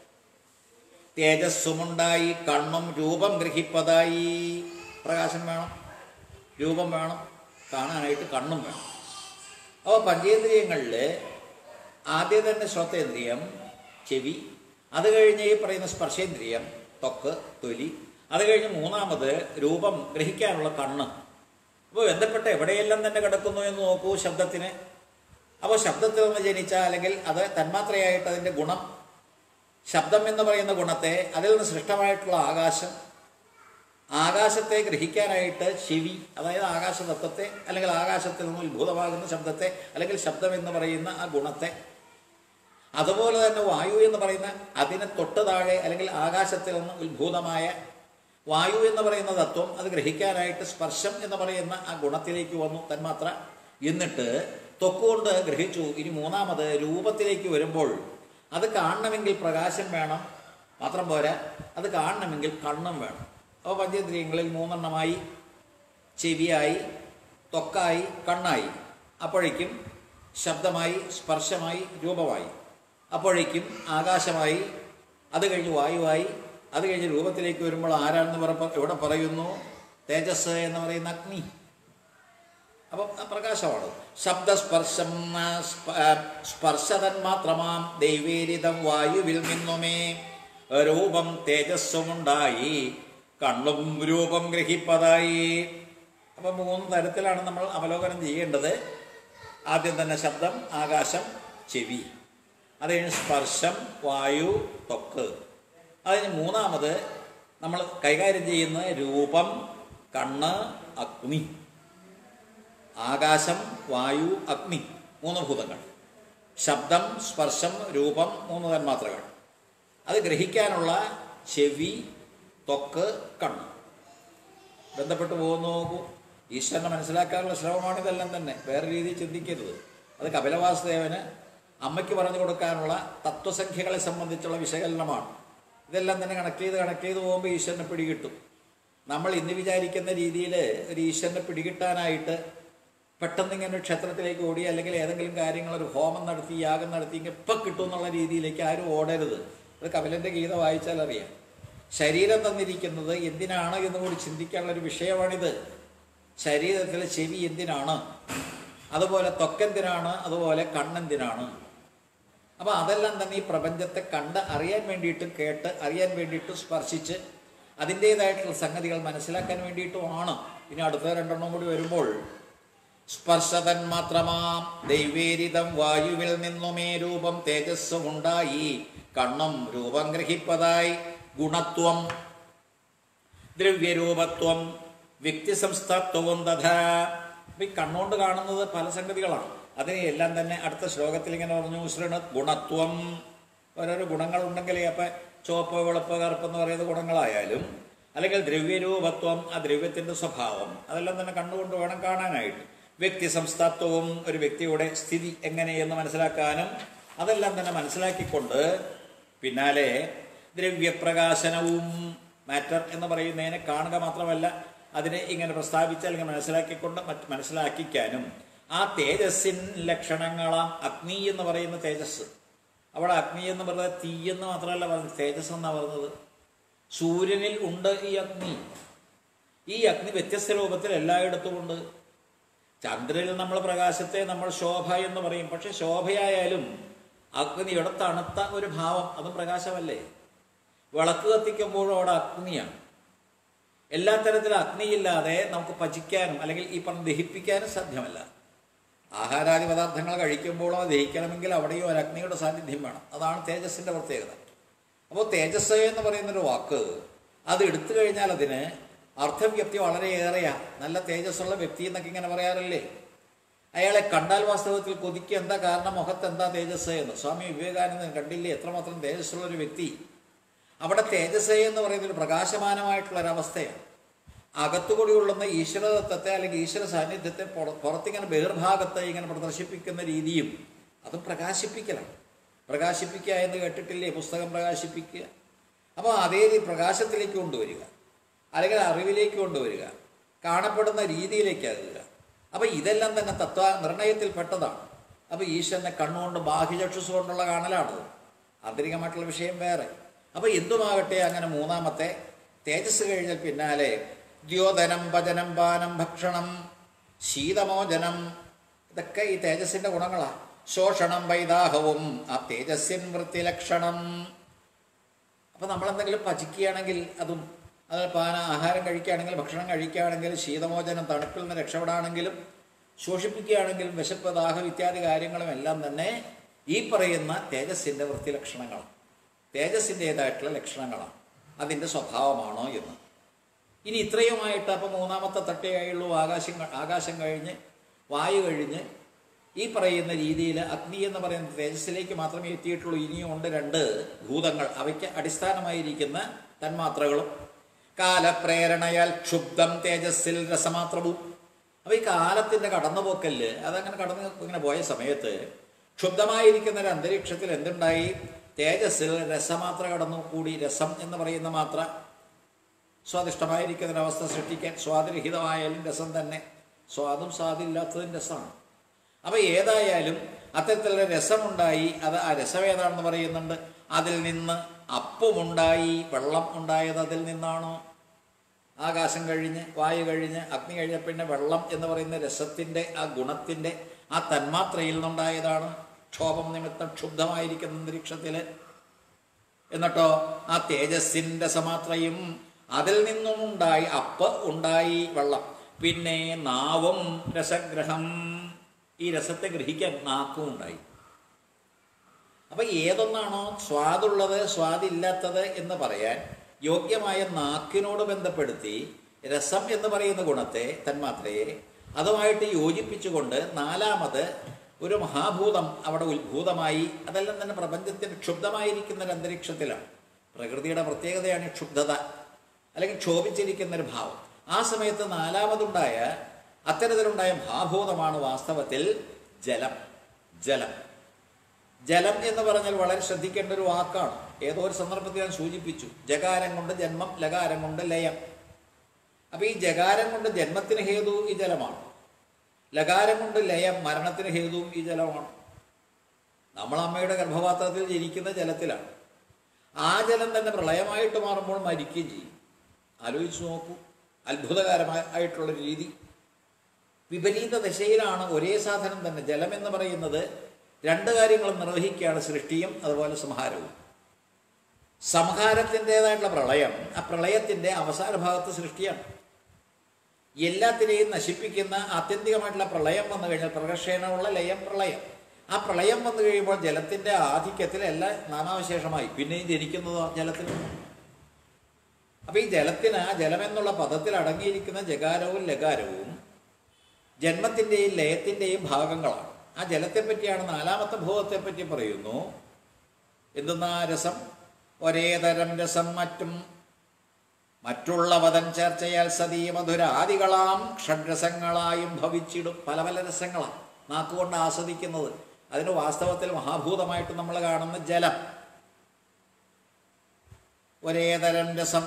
തേജസ്സുമുണ്ടായി കണ്ണും രൂപം ഗ്രഹിപ്പതായി പ്രകാശം വേണം രൂപം വേണം കാണാനായിട്ട് കണ്ണും വേണം അപ്പോൾ പഞ്ചേന്ദ്രിയങ്ങളിൽ ആദ്യം തന്നെ ശ്രോതേന്ദ്രിയം ചെവി അത് കഴിഞ്ഞ് ഈ പറയുന്ന സ്പർശേന്ദ്രിയം ത്വക്ക് തൊലി അത് കഴിഞ്ഞ് മൂന്നാമത് രൂപം ഗ്രഹിക്കാനുള്ള കണ്ണ് അപ്പോൾ ബന്ധപ്പെട്ട എവിടെയെല്ലാം തന്നെ കിടക്കുന്നു എന്ന് നോക്കൂ ശബ്ദത്തിന് അപ്പോൾ ശബ്ദത്തിൽ നിന്ന് ജനിച്ച അല്ലെങ്കിൽ അത് തന്മാത്രയായിട്ട് അതിൻ്റെ ഗുണം ശബ്ദം എന്ന് പറയുന്ന ഗുണത്തെ അതിൽ നിന്ന് സൃഷ്ടമായിട്ടുള്ള ആകാശം ആകാശത്തെ ഗ്രഹിക്കാനായിട്ട് ചെവി അതായത് ആകാശതത്വത്തെ അല്ലെങ്കിൽ ആകാശത്തിൽ നിന്ന് ഉത്ഭൂതമാകുന്ന ശബ്ദത്തെ അല്ലെങ്കിൽ ശബ്ദം എന്ന് പറയുന്ന ആ ഗുണത്തെ അതുപോലെ തന്നെ വായു എന്ന് പറയുന്ന അതിന് തൊട്ട് താഴെ അല്ലെങ്കിൽ ആകാശത്തിൽ നിന്ന് ഉത്ഭൂതമായ വായു എന്ന് പറയുന്ന തത്വം അത് ഗ്രഹിക്കാനായിട്ട് സ്പർശം എന്ന് പറയുന്ന ആ ഗുണത്തിലേക്ക് വന്നു തന്മാത്ര എന്നിട്ട് തൊക്കുകൊണ്ട് ഗ്രഹിച്ചു ഇനി മൂന്നാമത് രൂപത്തിലേക്ക് വരുമ്പോൾ അത് കാണണമെങ്കിൽ പ്രകാശം വേണം മാത്രം പോരാ അത് കാണണമെങ്കിൽ കണ്ണും വേണം അപ്പോൾ പഞ്ചേന്ദ്രിയങ്ങളിൽ മൂന്നെണ്ണമായി ചെവിയായി ത്വക്കായി കണ്ണായി അപ്പോഴേക്കും ശബ്ദമായി സ്പർശമായി രൂപമായി അപ്പോഴേക്കും ആകാശമായി അത് കഴിഞ്ഞ് വായുവായി അത് കഴിഞ്ഞ് രൂപത്തിലേക്ക് വരുമ്പോൾ ആരാണെന്ന് പറ ഇവിടെ പറയുന്നു തേജസ് എന്ന് പറയുന്ന അഗ്നി അപ്പം ആ പ്രകാശമാണ് ശബ്ദസ്പർശം ആ, സ്പ- ആ, സ്പർശതൻ മാത്രമാം ദൈവേരിതം വായുവിൽ നിന്നുമേ രൂപം തേജസ്സുമുണ്ടായി കണ്ണും രൂപം ഗ്രഹിപ്പതായി അപ്പം മൂന്ന് തരത്തിലാണ് നമ്മൾ അവലോകനം ചെയ്യേണ്ടത് ആദ്യം തന്നെ ശബ്ദം ആകാശം ചെവി അത് കഴിഞ്ഞ് സ്പർശം വായു ത്വക്ക് അതിന് മൂന്നാമത് നമ്മൾ കൈകാര്യം ചെയ്യുന്ന രൂപം കണ്ണ് അഗ്നി ആകാശം വായു അഗ്നി മൂന്ന് ഭൂതങ്ങൾ ശബ്ദം സ്പർശം രൂപം മൂന്ന് തന്മാത്രകൾ അത് ഗ്രഹിക്കാനുള്ള ചെവി ത്വക്ക് കണ്ണ് ബന്ധപ്പെട്ട് പോകുന്നു നോക്കൂ ഈശ്വരനെ മനസ്സിലാക്കാനുള്ള ശ്രമമാണ് ഇതെല്ലാം തന്നെ വേറെ രീതിയിൽ ചിന്തിക്കരുത് അത് കപിലവാസുദേവന് അമ്മയ്ക്ക് പറഞ്ഞു കൊടുക്കാനുള്ള തത്വസംഖ്യകളെ സംബന്ധിച്ചുള്ള വിശകലനമാണ് ഇതെല്ലാം തന്നെ കണക്ട് ചെയ്ത് കണക്ട് ചെയ്ത് പോകുമ്പോൾ ഈശ്വരനെ പിടികിട്ടും നമ്മൾ ഇന്ന് വിചാരിക്കുന്ന രീതിയിൽ ഒരു ഈശ്വരനെ പിടികിട്ടാനായിട്ട് പെട്ടെന്ന് ഇങ്ങനെ ഒരു ക്ഷേത്രത്തിലേക്ക് ഓടി അല്ലെങ്കിൽ ഏതെങ്കിലും കാര്യങ്ങൾ ഒരു ഹോമം നടത്തി യാഗം നടത്തി ഇങ്ങനെ ഇപ്പം കിട്ടും എന്നുള്ള രീതിയിലേക്ക് ആരും ഓടരുത് അത് കപിലൻ്റെ ഗീത വായിച്ചാൽ അറിയാം ശരീരം തന്നിരിക്കുന്നത് എന്തിനാണ് എന്ന് കൂടി ചിന്തിക്കാനുള്ള ഒരു വിഷയമാണിത് ശരീരത്തിലെ ചെവി എന്തിനാണ് അതുപോലെ ത്വക്കെന്തിനാണ് അതുപോലെ കണ്ണെന്തിനാണ് അപ്പോൾ അതെല്ലാം തന്നെ ഈ പ്രപഞ്ചത്തെ കണ്ട് അറിയാൻ വേണ്ടിയിട്ടും കേട്ട് അറിയാൻ വേണ്ടിയിട്ടും സ്പർശിച്ച് അതിൻ്റേതായിട്ടുള്ള സംഗതികൾ മനസ്സിലാക്കാൻ വേണ്ടിയിട്ടുമാണ് ഇനി അടുത്ത രണ്ടെണ്ണം കൂടി വരുമ്പോൾ സ്പർശതൻ മാത്രമാം ദൈവേരിതം വായുവിൽ നിന്നുമേ രൂപം തേജസ്സുമുണ്ടായി കണ്ണും രൂപം ഗ്രഹിപ്പതായി ഗുണത്വം ദ്രവ്യരൂപത്വം വ്യക്തിസംസ്ഥാത്വവും തഥാ അപ്പൊ ഈ കണ്ണുകൊണ്ട് കാണുന്നത് പല സംഗതികളാണ് അതിനെ എല്ലാം തന്നെ അടുത്ത ശ്ലോകത്തിൽ ഇങ്ങനെ പറഞ്ഞു ശൃണ ഗുണത്വം ഓരോരോ ഗുണങ്ങളുണ്ടെങ്കിലേ അപ്പം ചുവപ്പ് വെളുപ്പ് കറുപ്പ് എന്ന് പറയുന്ന ഗുണങ്ങളായാലും അല്ലെങ്കിൽ ദ്രവ്യരൂപത്വം ആ ദ്രവ്യത്തിൻ്റെ സ്വഭാവം അതെല്ലാം തന്നെ കണ്ണുകൊണ്ട് വേണം കാണാനായിട്ട് വ്യക്തി സംസ്ഥാത്വവും ഒരു വ്യക്തിയുടെ സ്ഥിതി എങ്ങനെയെന്ന് മനസ്സിലാക്കാനും അതെല്ലാം തന്നെ മനസ്സിലാക്കിക്കൊണ്ട് പിന്നാലെ ദ്രവ്യപ്രകാശനവും മാറ്റർ എന്ന് പറയുന്നതിനെ കാണുക മാത്രമല്ല അതിനെ ഇങ്ങനെ പ്രസ്താവിച്ച് അല്ലെങ്കിൽ മനസ്സിലാക്കിക്കൊണ്ട് മറ്റ് മനസ്സിലാക്കിക്കാനും ആ തേജസ്സിൻ ലക്ഷണങ്ങളാം അഗ്നി എന്ന് പറയുന്ന തേജസ് അവിടെ അഗ്നി എന്ന് പറയുന്നത് തീ എന്ന് മാത്രമല്ല പറഞ്ഞത് തേജസ് എന്നാണ് പറഞ്ഞത് സൂര്യനിൽ ഉണ്ട് ഈ അഗ്നി ഈ അഗ്നി വ്യത്യസ്ത രൂപത്തിൽ എല്ലായിടത്തും ഉണ്ട് ചന്ദ്രനിൽ നമ്മൾ പ്രകാശത്തെ നമ്മൾ ശോഭ എന്ന് പറയും പക്ഷെ ശോഭയായാലും അഗ്നിയുടെ തണുത്ത ഒരു ഭാവം അതും പ്രകാശമല്ലേ വിളക്ക് കത്തിക്കുമ്പോഴും അവിടെ അഗ്നിയാണ് എല്ലാ തരത്തിലും അഗ്നിയില്ലാതെ നമുക്ക് പചിക്കാനും അല്ലെങ്കിൽ ഈ പറഞ്ഞ ദഹിപ്പിക്കാനും സാധ്യമല്ല ആഹാരാദി പദാർത്ഥങ്ങൾ കഴിക്കുമ്പോഴോ അത് ദഹിക്കണമെങ്കിൽ അവിടെയും ഒരു അഗ്നിയുടെ സാന്നിധ്യം വേണം അതാണ് തേജസ്സിൻ്റെ പ്രത്യേകത അപ്പോൾ തേജസ് എന്നൊരു പറയുന്നൊരു വാക്ക് അത് എടുത്തു കഴിഞ്ഞാൽ അതിന് അർത്ഥവ്യക്തി വളരെയേറെയാണ് നല്ല തേജസ്സുള്ള വ്യക്തി എന്നൊക്കെ ഇങ്ങനെ പറയാറില്ലേ അയാളെ കണ്ടാൽ വാസ്തവത്തിൽ കൊതിക്ക് എന്താ കാരണം മുഖത്ത് എന്താ തേജസ് എന്ന് സ്വാമി വിവേകാനന്ദൻ കണ്ടില്ലേ എത്രമാത്രം തേജസ്സുള്ള ഒരു വ്യക്തി അവിടെ തേജസ് എന്ന് പറയുന്ന ഒരു പ്രകാശമാനമായിട്ടുള്ള ഒരവസ്ഥയാണ് അകത്തുകൂടി കൊള്ളുന്ന ഈശ്വരതത്വത്തെ അല്ലെങ്കിൽ ഈശ്വര സാന്നിധ്യത്തെ പുറ- പുറത്തിങ്ങനെ ബഹിർഭാഗത്തെ ഇങ്ങനെ പ്രദർശിപ്പിക്കുന്ന രീതിയും അതും പ്രകാശിപ്പിക്കലാണ് പ്രകാശിപ്പിക്കുക എന്ന് കേട്ടിട്ടില്ലേ പുസ്തകം പ്രകാശിപ്പിക്കുക അപ്പോൾ അതേ രീതി പ്രകാശത്തിലേക്ക് കൊണ്ടുവരിക അല്ലെങ്കിൽ അറിവിലേക്ക് കൊണ്ടുവരിക കാണപ്പെടുന്ന രീതിയിലേക്കാകുക അപ്പോൾ ഇതെല്ലാം തന്നെ തത്വ നിർണയത്തിൽപ്പെട്ടതാണ് അപ്പോൾ ഈശ്വരനെ കണ്ണുകൊണ്ട് ബാഹ്യചക്ഷുസ് കൊണ്ടുള്ള കാണലാണത് ആന്തരികമായിട്ടുള്ള വിഷയം വേറെ അപ്പോൾ എന്തുമാകട്ടെ അങ്ങനെ മൂന്നാമത്തെ തേജസ് കഴിഞ്ഞാൽ പിന്നാലെ ദ്യോതനം ഭജനം പാനം ഭക്ഷണം ശീതമോചനം ഇതൊക്കെ ഈ തേജസ്സിൻ്റെ ഗുണങ്ങളാണ് ശോഷണം വൈദാഹവും ആ തേജസ്സിൻ വൃത്തിലക്ഷണം അപ്പോൾ നമ്മളെന്തെങ്കിലും പചിക്കുകയാണെങ്കിൽ അതും അത് പാന ആഹാരം കഴിക്കുകയാണെങ്കിൽ ഭക്ഷണം കഴിക്കുകയാണെങ്കിൽ ശീതമോചനം തണുപ്പിൽ നിന്ന് രക്ഷപ്പെടാണെങ്കിലും ശോഷിപ്പിക്കുകയാണെങ്കിലും വിശപ്പ് ദാഹം ഇത്യാദി കാര്യങ്ങളും എല്ലാം തന്നെ ഈ പറയുന്ന തേജസ്സിൻ്റെ വൃത്തിലക്ഷണങ്ങളാണ് തേജസ്സിൻ്റേതായിട്ടുള്ള ലക്ഷണങ്ങളാണ് അതിൻ്റെ സ്വഭാവമാണോ എന്ന് ഇനി ഇത്രയുമായിട്ട് അപ്പം മൂന്നാമത്തെ തട്ടയായുള്ളൂ ആകാശം ക- ആകാശം കഴിഞ്ഞ് വായു കഴിഞ്ഞ് ഈ പറയുന്ന രീതിയിൽ അഗ്നി എന്ന് പറയുന്ന തേജസ്സിലേക്ക് മാത്രമേ എത്തിയിട്ടുള്ളൂ ഇനിയും ഉണ്ട് രണ്ട് ഭൂതങ്ങൾ അവയ്ക്ക് അടിസ്ഥാനമായിരിക്കുന്ന തന്മാത്രകളും കാലപ്രേരണയാൽ ക്ഷുബ്ധം തേജസ്സിൽ രസമാത്രവും അപ്പോൾ ഈ കാലത്തിൻ്റെ കടന്നുപോക്കല് അതങ്ങനെ കടന്നു ഇങ്ങനെ പോയ സമയത്ത് ക്ഷുബ്ധമായിരിക്കുന്ന ഒരു അന്തരീക്ഷത്തിൽ എന്തുണ്ടായി തേജസ്സിൽ രസമാത്ര കടന്നു കൂടി രസം എന്ന് പറയുന്ന മാത്ര സ്വാദിഷ്ടമായിരിക്കുന്ന ഒരവസ്ഥ സൃഷ്ടിക്കാൻ സ്വാദരഹിതമായാലും രസം തന്നെ സ്വാദും സ്വാദില്ലാത്തതും രസമാണ് അപ്പോൾ ഏതായാലും അത്തരത്തിലുള്ള രസമുണ്ടായി അത് ആ രസം ഏതാണെന്ന് പറയുന്നുണ്ട് അതിൽ നിന്ന് അപ്പമുണ്ടായി വെള്ളം ഉണ്ടായത് അതിൽ നിന്നാണോ ആകാശം കഴിഞ്ഞ് വായു കഴിഞ്ഞ് അഗ്നി കഴിഞ്ഞ പിന്നെ വെള്ളം എന്ന് പറയുന്ന രസത്തിൻ്റെ ആ ഗുണത്തിൻ്റെ ആ തന്മാത്രയിൽ നിന്നുണ്ടായതാണ് ക്ഷോഭം നിമിത്തം ക്ഷുബ്ധമായിരിക്കുന്ന അന്തരീക്ഷത്തിൽ എന്നിട്ടോ ആ തേജസ്സിൻ്റെ സമാത്രയും അതിൽ നിന്നും ഉണ്ടായി അപ്പ് ഉണ്ടായി വെള്ളം പിന്നെ നാവും രസഗ്രഹം ഈ രസത്തെ ഗ്രഹിക്കാൻ നാക്കും ഉണ്ടായി അപ്പൊ ഏതൊന്നാണോ സ്വാദുള്ളത് സ്വാദില്ലാത്തത് എന്ന് പറയാൻ യോഗ്യമായ നാക്കിനോട് ബന്ധപ്പെടുത്തി രസം എന്ന് പറയുന്ന ഗുണത്തെ തന്മാത്രയെ അതുമായിട്ട് യോജിപ്പിച്ചുകൊണ്ട് നാലാമത് ഒരു മഹാഭൂതം അവിടെ ഉത്ഭൂതമായി അതെല്ലാം തന്നെ പ്രപഞ്ചത്തിന് ക്ഷുബ്ധമായിരിക്കുന്ന ഒരു അന്തരീക്ഷത്തിലാണ് പ്രകൃതിയുടെ പ്രത്യേകതയാണ് ഈ ക്ഷുബ്ധത അല്ലെങ്കിൽ ക്ഷോഭിച്ചിരിക്കുന്ന ഒരു ഭാവം ആ സമയത്ത് നാലാമതുണ്ടായ അത്തരത്തിലുണ്ടായ ഭാഭൂതമാണ് വാസ്തവത്തിൽ ജലം ജലം ജലം എന്ന് പറഞ്ഞാൽ വളരെ ശ്രദ്ധിക്കേണ്ട ഒരു വാക്കാണ് ഏതോ ഒരു സന്ദർഭത്തിൽ ഞാൻ സൂചിപ്പിച്ചു ജകാരം കൊണ്ട് ജന്മം ലകാരം കൊണ്ട് ലയം അപ്പൊ ഈ ജകാരം കൊണ്ട് ജന്മത്തിന് ഹേതു ഈ ജലമാണ് ലകാരം കൊണ്ട് ലയം മരണത്തിന് ഹേതുവും ഈ ജലമാണ് നമ്മൾ അമ്മയുടെ ഗർഭപാത്രത്തിൽ ജനിക്കുന്ന ജലത്തിലാണ് ആ ജലം തന്നെ പ്രളയമായിട്ട് മാറുമ്പോൾ മരിക്കുകയും ചെയ്യും ആലോചിച്ച് നോക്കൂ അത്ഭുതകരമായിട്ടുള്ള രീതി വിപരീത ദിശയിലാണ് ഒരേ സാധനം തന്നെ ജലം എന്ന് പറയുന്നത് രണ്ട് കാര്യങ്ങളും നിർവഹിക്കുകയാണ് സൃഷ്ടിയും അതുപോലെ സംഹാരവും സംഹാരത്തിൻ്റെതായിട്ടുള്ള പ്രളയം ആ പ്രളയത്തിൻ്റെ അവസാന ഭാഗത്ത് സൃഷ്ടിയാണ് എല്ലാത്തിനെയും നശിപ്പിക്കുന്ന ആത്യന്തികമായിട്ടുള്ള പ്രളയം വന്നു കഴിഞ്ഞാൽ പ്രകർഷേണമുള്ള ലയം പ്രളയം ആ പ്രളയം വന്നു കഴിയുമ്പോൾ ജലത്തിൻ്റെ ആധിക്യത്തിൽ എല്ലാം നാനാവിശേഷമായി പിന്നെയും ജനിക്കുന്നതോ ജലത്തിൽ അപ്പൊ ഈ ജലത്തിന് ആ ജലമെന്നുള്ള പദത്തിൽ അടങ്ങിയിരിക്കുന്ന ജകാരവും ലകാരവും ജന്മത്തിൻ്റെയും ലയത്തിൻ്റെയും ഭാഗങ്ങളാണ് ആ ജലത്തെ പറ്റിയാണ് നാലാമത്തെ ഭൂതത്തെ പറ്റി പറയുന്നു എന്തെന്നാ രസം ഒരേ തരം രസം മറ്റും മറ്റുള്ളവതൻ ചേർച്ചയാൽ സതീ മധുരാദികളാം ഷഡ്രസങ്ങളായും ഭവിച്ചിടും പല പല രസങ്ങളാണ് നാക്കുകൊണ്ട് ആസ്വദിക്കുന്നത് അതിന് വാസ്തവത്തിൽ മഹാഭൂതമായിട്ട് നമ്മൾ കാണുന്ന ജലം ഒരേ തരം രസം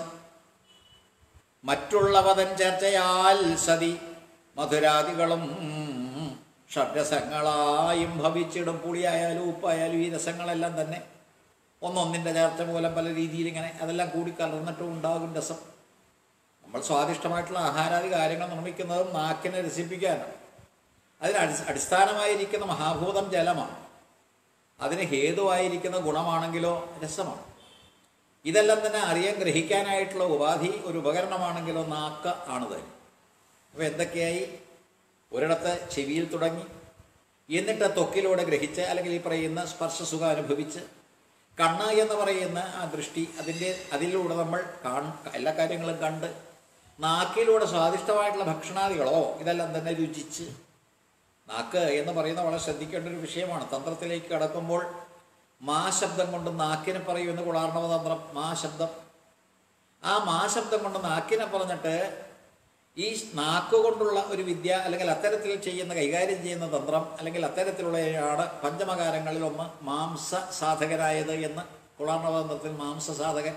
മറ്റുള്ളവതൻ ചേർച്ചയാൽ സതി മധുരാദികളും ഷഡ്രസങ്ങളായും ഭവിച്ചിടും പുളിയായാലും ഉപ്പായാലും ഈ രസങ്ങളെല്ലാം തന്നെ ഒന്നൊന്നിൻ്റെ ചേർച്ച മൂലം പല രീതിയിൽ ഇങ്ങനെ അതെല്ലാം കൂടി കലർന്നിട്ടും ഉണ്ടാകും രസം നമ്മൾ സ്വാദിഷ്ടമായിട്ടുള്ള ആഹാരാദി കാര്യങ്ങൾ നിർമ്മിക്കുന്നതും നാക്കിനെ രസിപ്പിക്കാനാണ് അതിന് അടി- അടിസ്ഥാനമായിരിക്കുന്ന മഹാഭൂതം ജലമാണ് അതിന് ഹേതുവായിരിക്കുന്ന ഗുണമാണെങ്കിലോ രസമാണ് ഇതെല്ലാം തന്നെ അറിയാൻ ഗ്രഹിക്കാനായിട്ടുള്ള ഉപാധി ഒരു ഉപകരണമാണെങ്കിലോ നാക്ക് ആണ് തന്നെ അപ്പോൾ എന്തൊക്കെയായി ഒരിടത്ത് ചെവിയിൽ തുടങ്ങി എന്നിട്ട് ത്വക്കിലൂടെ ഗ്രഹിച്ച് അല്ലെങ്കിൽ ഈ പറയുന്ന സ്പർശസുഖം അനുഭവിച്ച് കണ്ണ് എന്ന് പറയുന്ന ആ ദൃഷ്ടി അതിൻ്റെ അതിലൂടെ നമ്മൾ കാൺ എല്ലാ കാര്യങ്ങളും കണ്ട് നാക്കിലൂടെ സ്വാദിഷ്ടമായിട്ടുള്ള ഭക്ഷണാദികളോ ഇതെല്ലാം തന്നെ രുചിച്ച് നാക്ക് എന്ന് പറയുന്ന വളരെ ശ്രദ്ധിക്കേണ്ട ഒരു വിഷയമാണ് തന്ത്രത്തിലേക്ക് കടക്കുമ്പോൾ മാ ശബ്ദം കൊണ്ട് നാക്കിനെ പറയുമെന്ന് കുളാർണവ തന്ത്രം മാ ശബ്ദം ആ മാ ശബ്ദം കൊണ്ട് നാക്കിനെ പറഞ്ഞിട്ട് ഈ നാക്ക് കൊണ്ടുള്ള ഒരു വിദ്യ അല്ലെങ്കിൽ അത്തരത്തിൽ ചെയ്യുന്ന കൈകാര്യം ചെയ്യുന്ന തന്ത്രം അല്ലെങ്കിൽ അത്തരത്തിലുള്ളയാണ് പഞ്ചമകാരങ്ങളിൽ ഒന്ന് മാംസ സാധകനായത് എന്ന് കുളാർണവ തന്ത്രത്തിൽ മാംസ സാധകൻ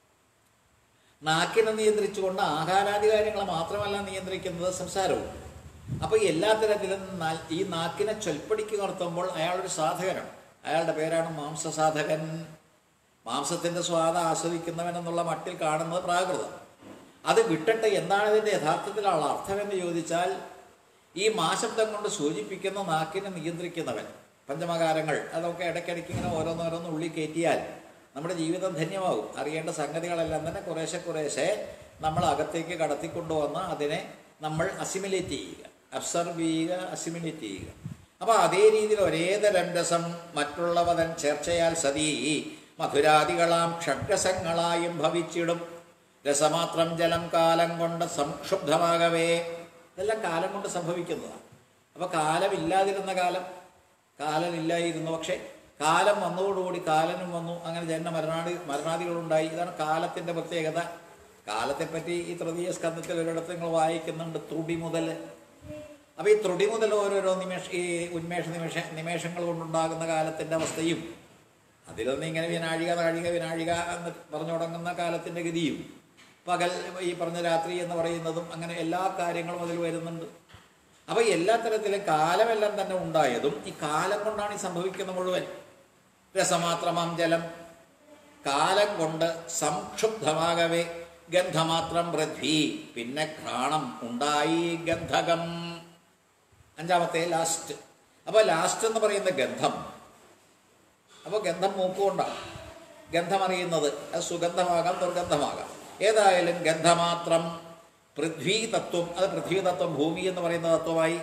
നാക്കിനെ നിയന്ത്രിച്ചുകൊണ്ട് ആഹാരാദി കാര്യങ്ങൾ മാത്രമല്ല നിയന്ത്രിക്കുന്നത് സംസാരവും അപ്പോൾ എല്ലാ തരത്തിലും നാൽ- ഈ നാക്കിനെ ചൊൽപ്പടിക്ക് നിർത്തുമ്പോൾ അയാളൊരു സാധകനാണ് അയാളുടെ പേരാണ് മാംസസാധകൻ മാംസത്തിൻ്റെ സ്വാദ ആസ്വദിക്കുന്നവൻ എന്നുള്ള മട്ടിൽ കാണുന്നത് പ്രാകൃതം അത് വിട്ടിട്ട് എന്താണ് ഇതിൻ്റെ യഥാർത്ഥത്തിലുള്ള അർത്ഥമെന്ന് ചോദിച്ചാൽ ഈ മാശബ്ദം കൊണ്ട് സൂചിപ്പിക്കുന്ന നാക്കിനെ നിയന്ത്രിക്കുന്നവൻ പഞ്ചമകാരങ്ങൾ അതൊക്കെ ഇടയ്ക്കിടയ്ക്ക് ഇങ്ങനെ ഓരോന്നോരോന്ന് ഉള്ളിൽ കയറ്റിയാൽ നമ്മുടെ ജീവിതം ധന്യമാകും അറിയേണ്ട സംഗതികളെല്ലാം തന്നെ കുറേശ്ശെ കുറേശ്ശെ നമ്മൾ അകത്തേക്ക് കടത്തിക്കൊണ്ടുവന്ന് അതിനെ നമ്മൾ അസിമിലേറ്റ് ചെയ്യുക അബ്സർവ് ചെയ്യുക അസിമിലേറ്റ് ചെയ്യുക അപ്പോൾ അതേ രീതിയിൽ ഒരേ തരം രസം മറ്റുള്ളവതൻ ചേർച്ചയാൽ സതീ മധുരാദികളാം ഷഡ്രസങ്ങളായും ഭവിച്ചിടും രസമാത്രം ജലം കാലം കൊണ്ട് സംക്ഷുബ്ധമാകവേ ഇതെല്ലാം കാലം കൊണ്ട് സംഭവിക്കുന്നതാണ് അപ്പോൾ കാലമില്ലാതിരുന്ന കാലം കാലമില്ലായിരുന്നു പക്ഷേ കാലം വന്നതോടുകൂടി കാലനും വന്നു അങ്ങനെ ജന്മ മരണാദി മരണാദികളുണ്ടായി ഇതാണ് കാലത്തിൻ്റെ പ്രത്യേകത കാലത്തെപ്പറ്റി ഈ തൃതീയ സ്കന്ധത്തിൽ ഒരിടത്ത് നിങ്ങൾ വായിക്കുന്നുണ്ട് ത്രുടി മുതൽ അപ്പോൾ ഈ ത്രുടി മുതൽ ഓരോരോ നിമിഷ ഈ ഉന്മേഷ നിമിഷ നിമേഷങ്ങൾ കൊണ്ടുണ്ടാകുന്ന കാലത്തിൻ്റെ അവസ്ഥയും അതിലൊന്നും ഇങ്ങനെ വിനാഴിക നാഴിക വിനാഴിക എന്ന് പറഞ്ഞു തുടങ്ങുന്ന കാലത്തിൻ്റെ ഗതിയും പകൽ ഈ പറഞ്ഞ രാത്രി എന്ന് പറയുന്നതും അങ്ങനെ എല്ലാ കാര്യങ്ങളും അതിൽ വരുന്നുണ്ട് അപ്പോൾ എല്ലാ തരത്തിലും കാലമെല്ലാം തന്നെ ഉണ്ടായതും ഈ കാലം കൊണ്ടാണ് ഈ സംഭവിക്കുന്നത് മുഴുവൻ രസമാത്രമാം ജലം കാലം കൊണ്ട് സംക്ഷുബ്ധമാകവേ ഗന്ധമാത്രം പൃഥ്വി പിന്നെ ഘ്രാണം ഉണ്ടായി ഗന്ധകം അഞ്ചാമത്തെ ലാസ്റ്റ് അപ്പോൾ ലാസ്റ്റ് എന്ന് പറയുന്ന ഗന്ധം അപ്പോൾ ഗന്ധം മൂക്കുകൊണ്ടാണ് ഗന്ധമറിയുന്നത് അത് സുഗന്ധമാകാം ദുർഗന്ധമാകാം ഏതായാലും ഗന്ധമാത്രം പൃഥ്വി തത്വം അത് പൃഥ്വി തത്വം ഭൂമി എന്ന് പറയുന്ന തത്വമായി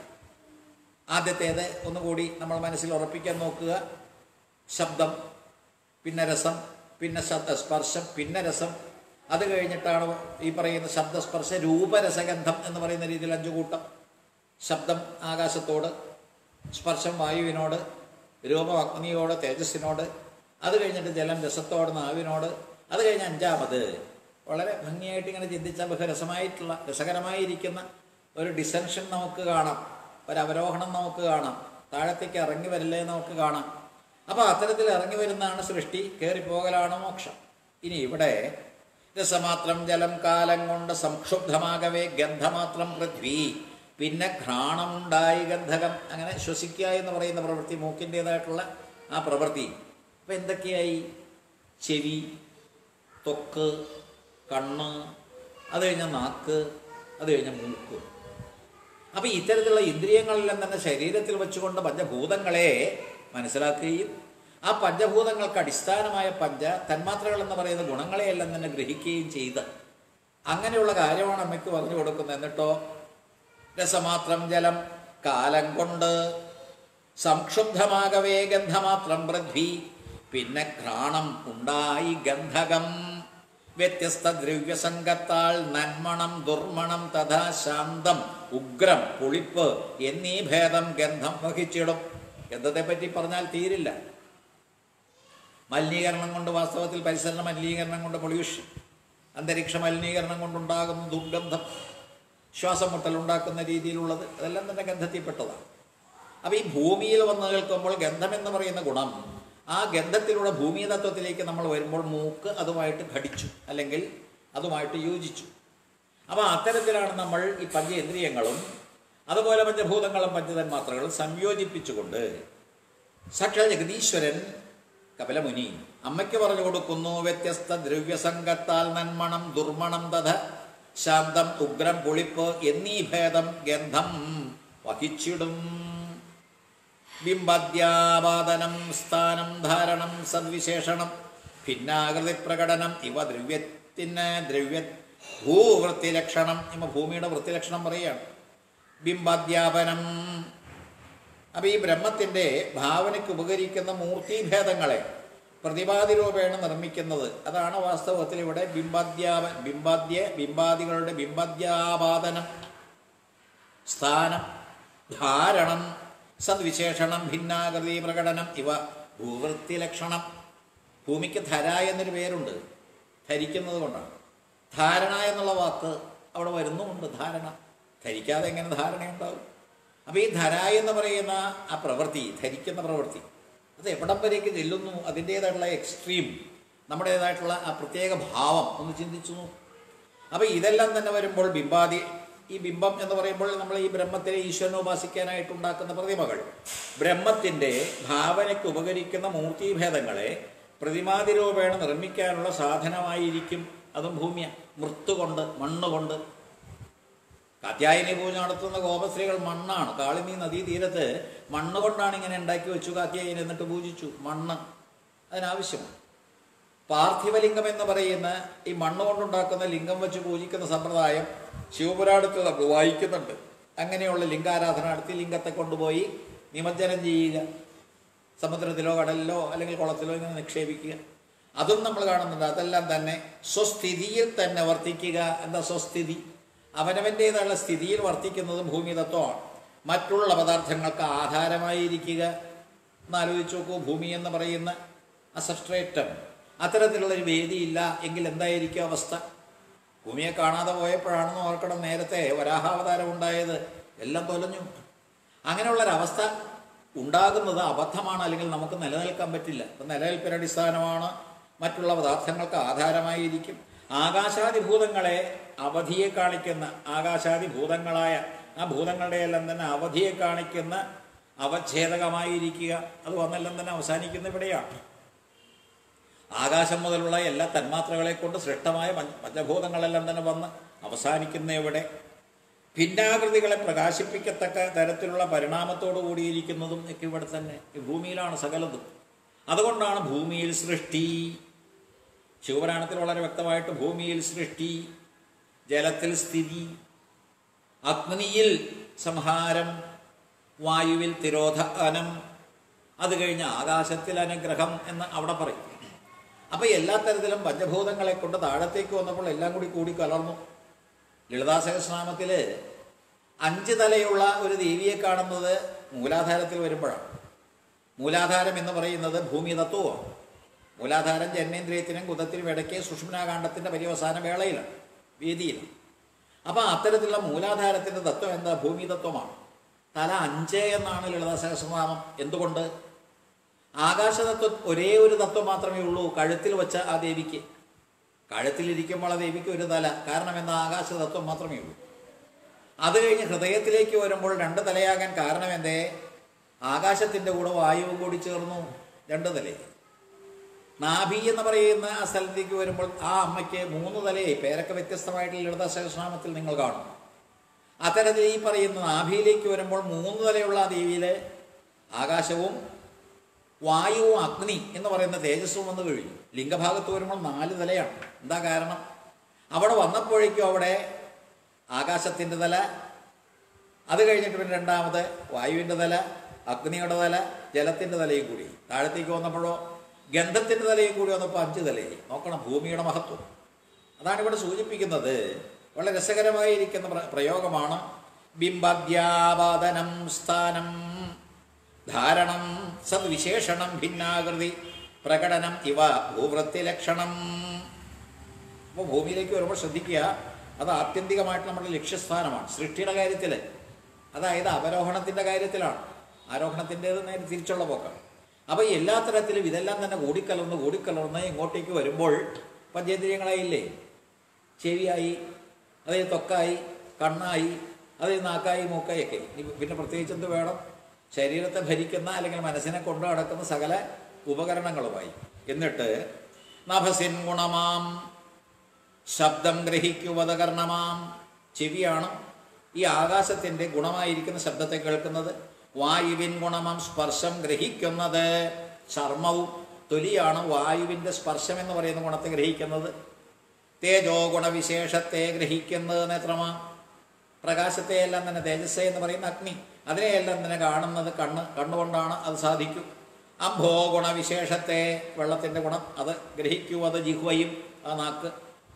ആദ്യത്തേത് ഒന്നുകൂടി നമ്മൾ മനസ്സിൽ ഉറപ്പിക്കാൻ നോക്കുക ശബ്ദം പിന്നെ രസം പിന്നെ ശബ്ദ സ്പർശം പിന്നെ രസം അത് കഴിഞ്ഞിട്ടാണ് ഈ പറയുന്ന ശബ്ദസ്പർശ രൂപരസഗന്ധം എന്ന് പറയുന്ന രീതിയിൽ അഞ്ചു കൂട്ടം ശബ്ദം ആകാശത്തോട് സ്പർശം വായുവിനോട് രൂപം അഗ്നിയോട് തേജസ്സിനോട് അത് കഴിഞ്ഞിട്ട് ജലം രസത്തോട് നാവിനോട് അത് കഴിഞ്ഞ് അഞ്ചാമത് വളരെ ഭംഗിയായിട്ട് ഇങ്ങനെ ചിന്തിച്ചാൽ ബഹുരസമായിട്ടുള്ള രസകരമായിരിക്കുന്ന ഒരു ഡിസെൻഷൻ നമുക്ക് കാണാം ഒരു അവരോഹണം നമുക്ക് കാണാം താഴത്തേക്ക് ഇറങ്ങി വരില്ലേ നമുക്ക് കാണാം അപ്പോൾ അത്തരത്തിൽ ഇറങ്ങി വരുന്നതാണ് സൃഷ്ടി കയറിപ്പോകലാണ് മോക്ഷം ഇനി ഇവിടെ രസമാത്രം ജലം കാലം കൊണ്ട് സംക്ഷുബ്ധമാകവേ ഗന്ധമാത്രം പൃഥ്വി പിന്നെ ഘ്രാണമുണ്ടായി ഗന്ധകം അങ്ങനെ ശ്വസിക്കുക എന്ന് പറയുന്ന പ്രവൃത്തി മൂക്കിൻ്റേതായിട്ടുള്ള ആ പ്രവൃത്തി അപ്പം എന്തൊക്കെയായി ചെവി ത്വക്ക് കണ്ണ് അത് കഴിഞ്ഞ നാക്ക് അത് കഴിഞ്ഞ മൂക്ക് അപ്പം ഇത്തരത്തിലുള്ള ഇന്ദ്രിയങ്ങളെല്ലാം തന്നെ ശരീരത്തിൽ വെച്ചുകൊണ്ട് പഞ്ചഭൂതങ്ങളെ മനസ്സിലാക്കുകയും ആ പഞ്ചഭൂതങ്ങൾക്ക് അടിസ്ഥാനമായ പഞ്ച തന്മാത്രകൾ എന്ന് പറയുന്ന ഗുണങ്ങളെയെല്ലാം തന്നെ ഗ്രഹിക്കുകയും ചെയ്ത് അങ്ങനെയുള്ള കാര്യമാണ് അമ്മയ്ക്ക് പറഞ്ഞു കൊടുക്കുന്നത് എന്നിട്ടോ രസമാത്രം ജലം കാലം കൊണ്ട് സംക്ഷുബ്ധമാകവേ ഗന്ധമാത്രം പൃഥ്വി പിന്നെ ഘ്രാണം ഉണ്ടായി ഗന്ധകം വ്യത്യസ്ത ദ്രവ്യസംഗത്താൽ നന്മണം ദുർമണം തഥാ ശാന്തം ഉഗ്രം പുളിപ്പ് എന്നീ ഭേദം ഗന്ധം വഹിച്ചിടും ഗന്ധത്തെ പറ്റി പറഞ്ഞാൽ തീരില്ല മലിനീകരണം കൊണ്ട് വാസ്തവത്തിൽ പരിസര മലിനീകരണം കൊണ്ട് പൊള്യൂഷൻ അന്തരീക്ഷ മലിനീകരണം കൊണ്ടുണ്ടാകുന്ന ദുർഗന്ധം ശ്വാസം മുട്ടൽ ഉണ്ടാക്കുന്ന രീതിയിലുള്ളത് അതെല്ലാം തന്നെ ഗന്ധത്തിൽപ്പെട്ടതാണ് അപ്പോൾ ഈ ഭൂമിയിൽ വന്ന് കേൾക്കുമ്പോൾ ഗന്ധം എന്ന് പറയുന്ന ഗുണം ആ ഗന്ധത്തിലൂടെ ഭൂമി തത്വത്തിലേക്ക് നമ്മൾ വരുമ്പോൾ മൂക്ക് അതുമായിട്ട് ഘടിച്ചു അല്ലെങ്കിൽ അതുമായിട്ട് യോജിച്ചു അപ്പോൾ അത്തരത്തിലാണ് നമ്മൾ ഈ പഞ്ചേന്ദ്രിയങ്ങളും അതുപോലെ പഞ്ചഭൂതങ്ങളും പഞ്ചതന്മാത്രകളും സംയോജിപ്പിച്ചുകൊണ്ട് സാക്ഷാ ജഗദീശ്വരൻ കപിലമുനി അമ്മയ്ക്ക് പറഞ്ഞു കൊടുക്കുന്നു വ്യത്യസ്ത ദ്രവ്യസംഗത്താൽ നന്മണം ദുർമണം തഥ ശാന്തം ഉഗ്രം പുളിപ്പ് എന്നീ ഭേദം ഗന്ധം വഹിച്ചിടും ബിംബാദ്യാപാദനം സ്ഥാനം ധാരണം സദ്വിശേഷണം ഭിന്നാകൃതി പ്രകടനം ഇവ ദ്രവ്യത്തിന് ദ്രവ്യ ഭൂവൃത്തി ലക്ഷണം ഇവ ഭൂമിയുടെ വൃത്തിലക്ഷണം പറയുകയാണ് ബിംബാദ്യാപനം അപ്പം ഈ ബ്രഹ്മത്തിൻ്റെ ഭാവനയ്ക്ക് ഉപകരിക്കുന്ന മൂർത്തിഭേദങ്ങളെ പ്രതിപാതി രൂപേണ നിർമ്മിക്കുന്നത് അതാണ് വാസ്തവത്തിൽ ഇവിടെ ബിംബാദ്യാപ ബിംബാദ്യ ബിംബാദികളുടെ ബിംബാദ്യാപാദനം സ്ഥാനം ധാരണം സദ്വിശേഷണം ഭിന്നാകൃതി പ്രകടനം ഇവ ഭൂവൃത്തി ലക്ഷണം ഭൂമിക്ക് ധര എന്നൊരു പേരുണ്ട് ധരിക്കുന്നത് കൊണ്ടാണ് ധാരണ എന്നുള്ള വാക്ക് അവിടെ വരുന്നുമുണ്ട് ധാരണ ധരിക്കാതെ എങ്ങനെ ധാരണയുണ്ടാവും അപ്പോൾ ഈ ധര എന്ന് പറയുന്ന ആ പ്രവൃത്തി ധരിക്കുന്ന പ്രവൃത്തി അത് എവിടം വരേക്ക് ചെല്ലുന്നു അതിൻ്റേതായിട്ടുള്ള എക്സ്ട്രീം നമ്മുടേതായിട്ടുള്ള ആ പ്രത്യേക ഭാവം ഒന്ന് ചിന്തിച്ചു നോക്കൂ. അപ്പോൾ ഇതെല്ലാം തന്നെ വരുമ്പോൾ ബിംബാദി ഈ ബിംബം എന്ന് പറയുമ്പോൾ നമ്മൾ ഈ ബ്രഹ്മത്തിനെ ഈശ്വരനെ ഉപാസിക്കാനായിട്ട് ഉണ്ടാക്കുന്ന പ്രതിമകൾ ബ്രഹ്മത്തിൻ്റെ ഭാവനയ്ക്ക് ഉപകരിക്കുന്ന മൂർത്തിഭേദങ്ങളെ പ്രതിമാതി രൂപേണ നിർമ്മിക്കാനുള്ള സാധനമായിരിക്കും അതും ഭൂമിയ മൃത്ത് കൊണ്ട് മണ്ണ് കൊണ്ട് കാത്യായനി പൂജ നടത്തുന്ന ഗോപസ്ത്രീകൾ മണ്ണാണ് കാളിന്തി നദീതീരത്ത് മണ്ണ് കൊണ്ടാണ് ഇങ്ങനെ ഉണ്ടാക്കി വെച്ചു കാത്യായനി എന്നിട്ട് പൂജിച്ചു മണ്ണ് അതിനാവശ്യമാണ് പാർത്ഥിവലിംഗം എന്ന് പറയുന്ന ഈ മണ്ണ് കൊണ്ടുണ്ടാക്കുന്ന ലിംഗം വെച്ച് പൂജിക്കുന്ന സമ്പ്രദായം ശിവപുരാണത്തിൽ നമ്മൾ വായിക്കുന്നുണ്ട് അങ്ങനെയുള്ള ലിംഗാരാധന നടത്തി ലിംഗത്തെ കൊണ്ടുപോയി നിമജ്ജനം ചെയ്യുക സമുദ്രത്തിലോ കടലിലോ അല്ലെങ്കിൽ കുളത്തിലോ ഇങ്ങനെ നിക്ഷേപിക്കുക അതും നമ്മൾ കാണുന്നുണ്ട് അതെല്ലാം തന്നെ സ്വസ്ഥിതിയിൽ തന്നെ വർത്തിക്കുക എന്താ സ്വസ്ഥിതി അവനവൻ്റേതായുള്ള സ്ഥിതിയിൽ വർത്തിക്കുന്നത് ഭൂമി തത്വമാണ് മറ്റുള്ള പദാർത്ഥങ്ങൾക്ക് ആധാരമായിരിക്കുക എന്നാലോചിച്ച് നോക്കൂ ഭൂമി എന്ന് പറയുന്ന ആ സബ്സ്ട്രേറ്റം അത്തരത്തിലുള്ളൊരു വേദിയില്ല എങ്കിൽ എന്തായിരിക്കും അവസ്ഥ ഭൂമിയെ കാണാതെ പോയപ്പോഴാണെന്ന് ഓർക്കണം നേരത്തെ വരാഹാവതാരം ഉണ്ടായത് എല്ലാം തൊലഞ്ഞു അങ്ങനെയുള്ളൊരവസ്ഥ ഉണ്ടാകുന്നത് അബദ്ധമാണ് അല്ലെങ്കിൽ നമുക്ക് നിലനിൽക്കാൻ പറ്റില്ല അപ്പം നിലനിൽപ്പിന് അടിസ്ഥാനമാണ് മറ്റുള്ള പദാർത്ഥങ്ങൾക്ക് ആധാരമായിരിക്കും ആകാശാദിഭൂതങ്ങളെ അവധിയെ കാണിക്കുന്ന ആകാശാദിഭൂതങ്ങളായ ആ ഭൂതങ്ങളുടെ എല്ലാം തന്നെ അവധിയെ കാണിക്കുന്ന അവച്ഛേദകമായിരിക്കുക അത് വന്നെല്ലാം തന്നെ അവസാനിക്കുന്ന ഇവിടെയാണ് ആകാശം മുതലുള്ള എല്ലാ തന്മാത്രകളെ കൊണ്ട് സൃഷ്ടമായ പഞ്ച പഞ്ചഭൂതങ്ങളെല്ലാം തന്നെ വന്ന് അവസാനിക്കുന്ന ഇവിടെ ഭിന്നാകൃതികളെ പ്രകാശിപ്പിക്കത്തക്ക തരത്തിലുള്ള പരിണാമത്തോടു കൂടിയിരിക്കുന്നതും ഒക്കെ ഇവിടെ തന്നെ ഈ ഭൂമിയിലാണ് സകലതും അതുകൊണ്ടാണ് ഭൂമിയിൽ സൃഷ്ടി ശിവപുരാണത്തിൽ വളരെ വ്യക്തമായിട്ട് ഭൂമിയിൽ സൃഷ്ടി ജലത്തിൽ സ്ഥിതി അഗ്നിയിൽ സംഹാരം വായുവിൽ തിരോധാനം അത് കഴിഞ്ഞ് ആകാശത്തിൽ അനുഗ്രഹം എന്ന് അവിടെ പറയും അപ്പോൾ എല്ലാ തരത്തിലും പഞ്ചഭൂതങ്ങളെ കൊണ്ട് താഴത്തേക്ക് വന്നപ്പോൾ എല്ലാം കൂടി കൂടി കലർന്നു ലളിതാ സഹസ്രനാമത്തിൽ അഞ്ച് തലയുള്ള ഒരു ദേവിയെ കാണുന്നത് മൂലാധാരത്തിൽ വരുമ്പോഴാണ് മൂലാധാരം എന്ന് പറയുന്നത് ഭൂമി തത്വമാണ് മൂലാധാരം ജന്മേന്ദ്രിയത്തിനും കുതത്തിനും ഇടയ്ക്ക് സുഷ്മനാകാന്ഡത്തിൻ്റെ പര്യവസാന വേളയിലാണ് വേദിയിലാണ് അപ്പോൾ അത്തരത്തിലുള്ള മൂലാധാരത്തിൻ്റെ തത്വം എന്താ ഭൂമി തത്വമാണ് തല അഞ്ച് എന്നാണ് ലളിതാ സഹസ്രനാമം എന്തുകൊണ്ട് ആകാശതത്വം ഒരേ ഒരു തത്വം മാത്രമേ ഉള്ളൂ കഴുത്തിൽ വെച്ച ആ ദേവിക്ക് കഴുത്തിലിരിക്കുമ്പോൾ ആ ദേവിക്ക് ഒരു തല കാരണം എന്താ ആകാശതത്വം മാത്രമേ ഉള്ളൂ അത് കഴിഞ്ഞ് ഹൃദയത്തിലേക്ക് വരുമ്പോൾ രണ്ട് തലയാകാൻ കാരണം എന്തേ ആകാശത്തിൻ്റെ കൂടെ വായുവും കൂടി ചേർന്നു രണ്ട് തലയിൽ നാഭി എന്ന് പറയുന്ന ആ സ്ഥലത്തേക്ക് വരുമ്പോൾ ആ അമ്മയ്ക്ക് മൂന്ന് തലയായി പേരൊക്കെ വ്യത്യസ്തമായിട്ടുള്ള ലളിത സഹസ്രനാമത്തിൽ നിങ്ങൾ കാണും അത്തരത്തിൽ ഈ പറയുന്ന നാഭിയിലേക്ക് വരുമ്പോൾ മൂന്ന് തലയുള്ള ആ ദേവിയിൽ ആകാശവും വായുവും അഗ്നി എന്ന് പറയുന്ന തേജസ്സും വന്നു കഴിഞ്ഞു ലിംഗഭാഗത്ത് വരുമ്പോൾ നാല് തലയാണ് എന്താ കാരണം അവിടെ വന്നപ്പോഴേക്കും അവിടെ ആകാശത്തിൻ്റെ തല അത് കഴിഞ്ഞിട്ട് പിന്നെ രണ്ടാമത് വായുവിൻ്റെ തല അഗ്നിയുടെ തല ജലത്തിൻ്റെ തലയും കൂടി താഴത്തേക്ക് വന്നപ്പോഴോ ഗന്ധത്തിൻ്റെ തലയും കൂടി വന്നപ്പോൾ അഞ്ച് തലയായി നോക്കണം ഭൂമിയുടെ മഹത്വം അതാണ് ഇവിടെ സൂചിപ്പിക്കുന്നത് വളരെ രസകരമായിരിക്കുന്ന പ്ര- പ്രയോഗമാണ് ബിംബദ്യാപാദനം സ്ഥാനം ധാരണം സദ്വിശേഷണം ഭിന്നാകൃതി പ്രകടനം ഇവ ഭൂവൃത്തി ലക്ഷണം അപ്പോൾ ഭൂമിയിലേക്ക് വരുമ്പോൾ ശ്രദ്ധിക്കുക അത് ആത്യന്തികമായിട്ട് നമ്മുടെ ലക്ഷ്യസ്ഥാനമാണ് സൃഷ്ടിയുടെ കാര്യത്തിൽ അതായത് അവരോഹണത്തിൻ്റെ കാര്യത്തിലാണ് ആരോഹണത്തിൻ്റേത് നേരെ തിരിച്ചുള്ള പോക്കാണ് അപ്പോൾ എല്ലാ തരത്തിലും ഇതെല്ലാം തന്നെ കൂടിക്കലർന്ന് കൂടിക്കലർന്ന് ഇങ്ങോട്ടേക്ക് വരുമ്പോൾ പഞ്ചേന്ദ്രിയങ്ങളായില്ലേ ചെവിയായി അതായത് ത്വക്കായി കണ്ണായി അത് ഈ നാക്കായി മൂക്കായൊക്കെ ഇനി പിന്നെ പ്രത്യേകിച്ച് എന്ത് വേണം ശരീരത്തെ ഭരിക്കുന്ന അല്ലെങ്കിൽ മനസ്സിനെ കൊണ്ടു നടക്കുന്ന സകല ഉപകരണങ്ങളുമായി എന്നിട്ട് നഭസിൻ ഗുണമാം ശബ്ദം ഗ്രഹിക്കുവതകർണമാം ചെവിയാണ് ഈ ആകാശത്തിൻ്റെ ഗുണമായിരിക്കുന്ന ശബ്ദത്തെ കേൾക്കുന്നത് വായുവിൻ ഗുണമാം സ്പർശം ഗ്രഹിക്കുന്നത് ചർമ്മവും തൊലിയാണ് വായുവിൻ്റെ സ്പർശം എന്ന് പറയുന്ന ഗുണത്തെ ഗ്രഹിക്കുന്നത് തേജോ ഗുണവിശേഷത്തെ ഗ്രഹിക്കുന്നത് നേത്രമാ പ്രകാശത്തെയെല്ലാം തന്നെ തേജസ് എന്ന് പറയുന്ന അഗ്നി അതിനെയെല്ലാം തന്നെ കാണുന്നത് കണ്ണ് കണ്ണുകൊണ്ടാണ് അത് സാധിക്കും അംഭോ ഗുണവിശേഷത്തെ വെള്ളത്തിൻ്റെ ഗുണം അത് ഗ്രഹിക്കുവത് ജിഹ്വയും ആ നാക്ക്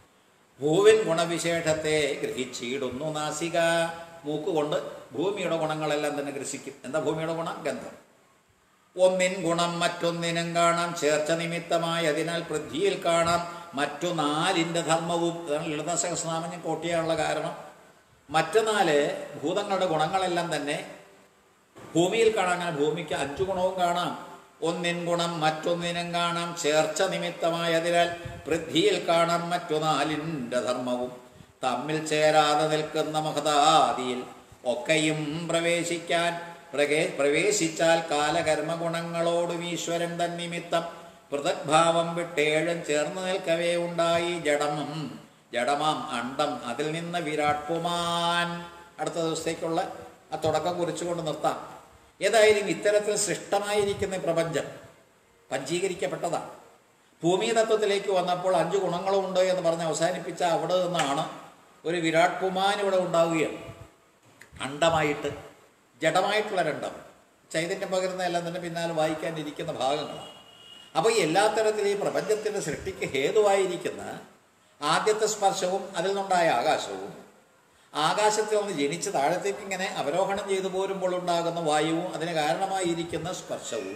ഭൂവിൻ ഗുണവിശേഷത്തെ ഗ്രഹിച്ചിടുന്നു നാസിക മൂക്കുകൊണ്ട് ഭൂമിയുടെ ഗുണങ്ങളെല്ലാം തന്നെ ഗ്രസിക്കും എന്താ ഭൂമിയുടെ ഗുണം ഗന്ധം ഒന്നിൻ ഗുണം മറ്റൊന്നിനും കാണാം ചേർച്ച നിമിത്തമായി അതിനാൽ പൃഥ്വിയിൽ കാണാം മറ്റു നാലിൻ്റെ ധർമ്മവും ഇതാണ് ലളിത സഹസ്രനാമം ഞാൻ കോട്ടിയാനുള്ള കാരണം മറ്റു നാല് ഭൂതങ്ങളുടെ ഗുണങ്ങളെല്ലാം തന്നെ ഭൂമിയിൽ കാണാം അങ്ങനെ ഭൂമിക്ക് അഞ്ചു ഗുണവും കാണാം ഒന്നിൻ ഗുണം മറ്റൊന്നിനും കാണാം ചേർച്ച നിമിത്തമായതിനാൽ പൃഥ്വിയിൽ കാണാം മറ്റു നാലിൻ്റെ ധർമ്മവും തമ്മിൽ ചേരാതെ നിൽക്കുന്ന മഹതാദിയിൽ ഒക്കെയും പ്രവേശിക്കാൻ പ്രകേ പ്രവേശിച്ചാൽ കാലകർമ്മ ഗുണങ്ങളോടും ഈശ്വരൻ തന്നിമിത്തം പൃഥക്ഭാവം വിട്ടേഴും ചേർന്ന് നിൽക്കവേ ഉണ്ടായി ജഡമം ജഡമാം അണ്ടം അതിൽ നിന്ന് വിരാട് പുമാൻ അടുത്ത ദിവസത്തേക്കുള്ള ആ തുടക്കം കുറിച്ചുകൊണ്ട് നിർത്താം ഏതായാലും ഇത്തരത്തിൽ സൃഷ്ടമായിരിക്കുന്ന ഈ പ്രപഞ്ചം പഞ്ചീകരിക്കപ്പെട്ടതാണ് ഭൂമി തത്വത്തിലേക്ക് വന്നപ്പോൾ അഞ്ച് ഗുണങ്ങളുണ്ട് എന്ന് പറഞ്ഞ് അവസാനിപ്പിച്ച അവിടെ നിന്നാണ് ഒരു വിരാട് പുമാൻ ഇവിടെ ഉണ്ടാവുകയാണ് അണ്ടമായിട്ട് ജഡമായിട്ടുള്ള രണ്ടം ചൈതന്യം പകരുന്ന എല്ലാം തന്നെ പിന്നാലെ വായിക്കാനിരിക്കുന്ന ഭാഗങ്ങളാണ് അപ്പോൾ ഈ എല്ലാ തരത്തിലും ഈ പ്രപഞ്ചത്തിൻ്റെ സൃഷ്ടിക്ക് ഹേതുവായിരിക്കുന്ന ആദ്യത്തെ സ്പർശവും അതിൽ നിന്നുണ്ടായ ആകാശവും ആകാശത്തിൽ നിന്ന് ജനിച്ച് താഴത്തേക്ക് ഇങ്ങനെ അവരോഹണം ചെയ്തു പോരുമ്പോൾ ഉണ്ടാകുന്ന വായുവും അതിന് കാരണമായിരിക്കുന്ന സ്പർശവും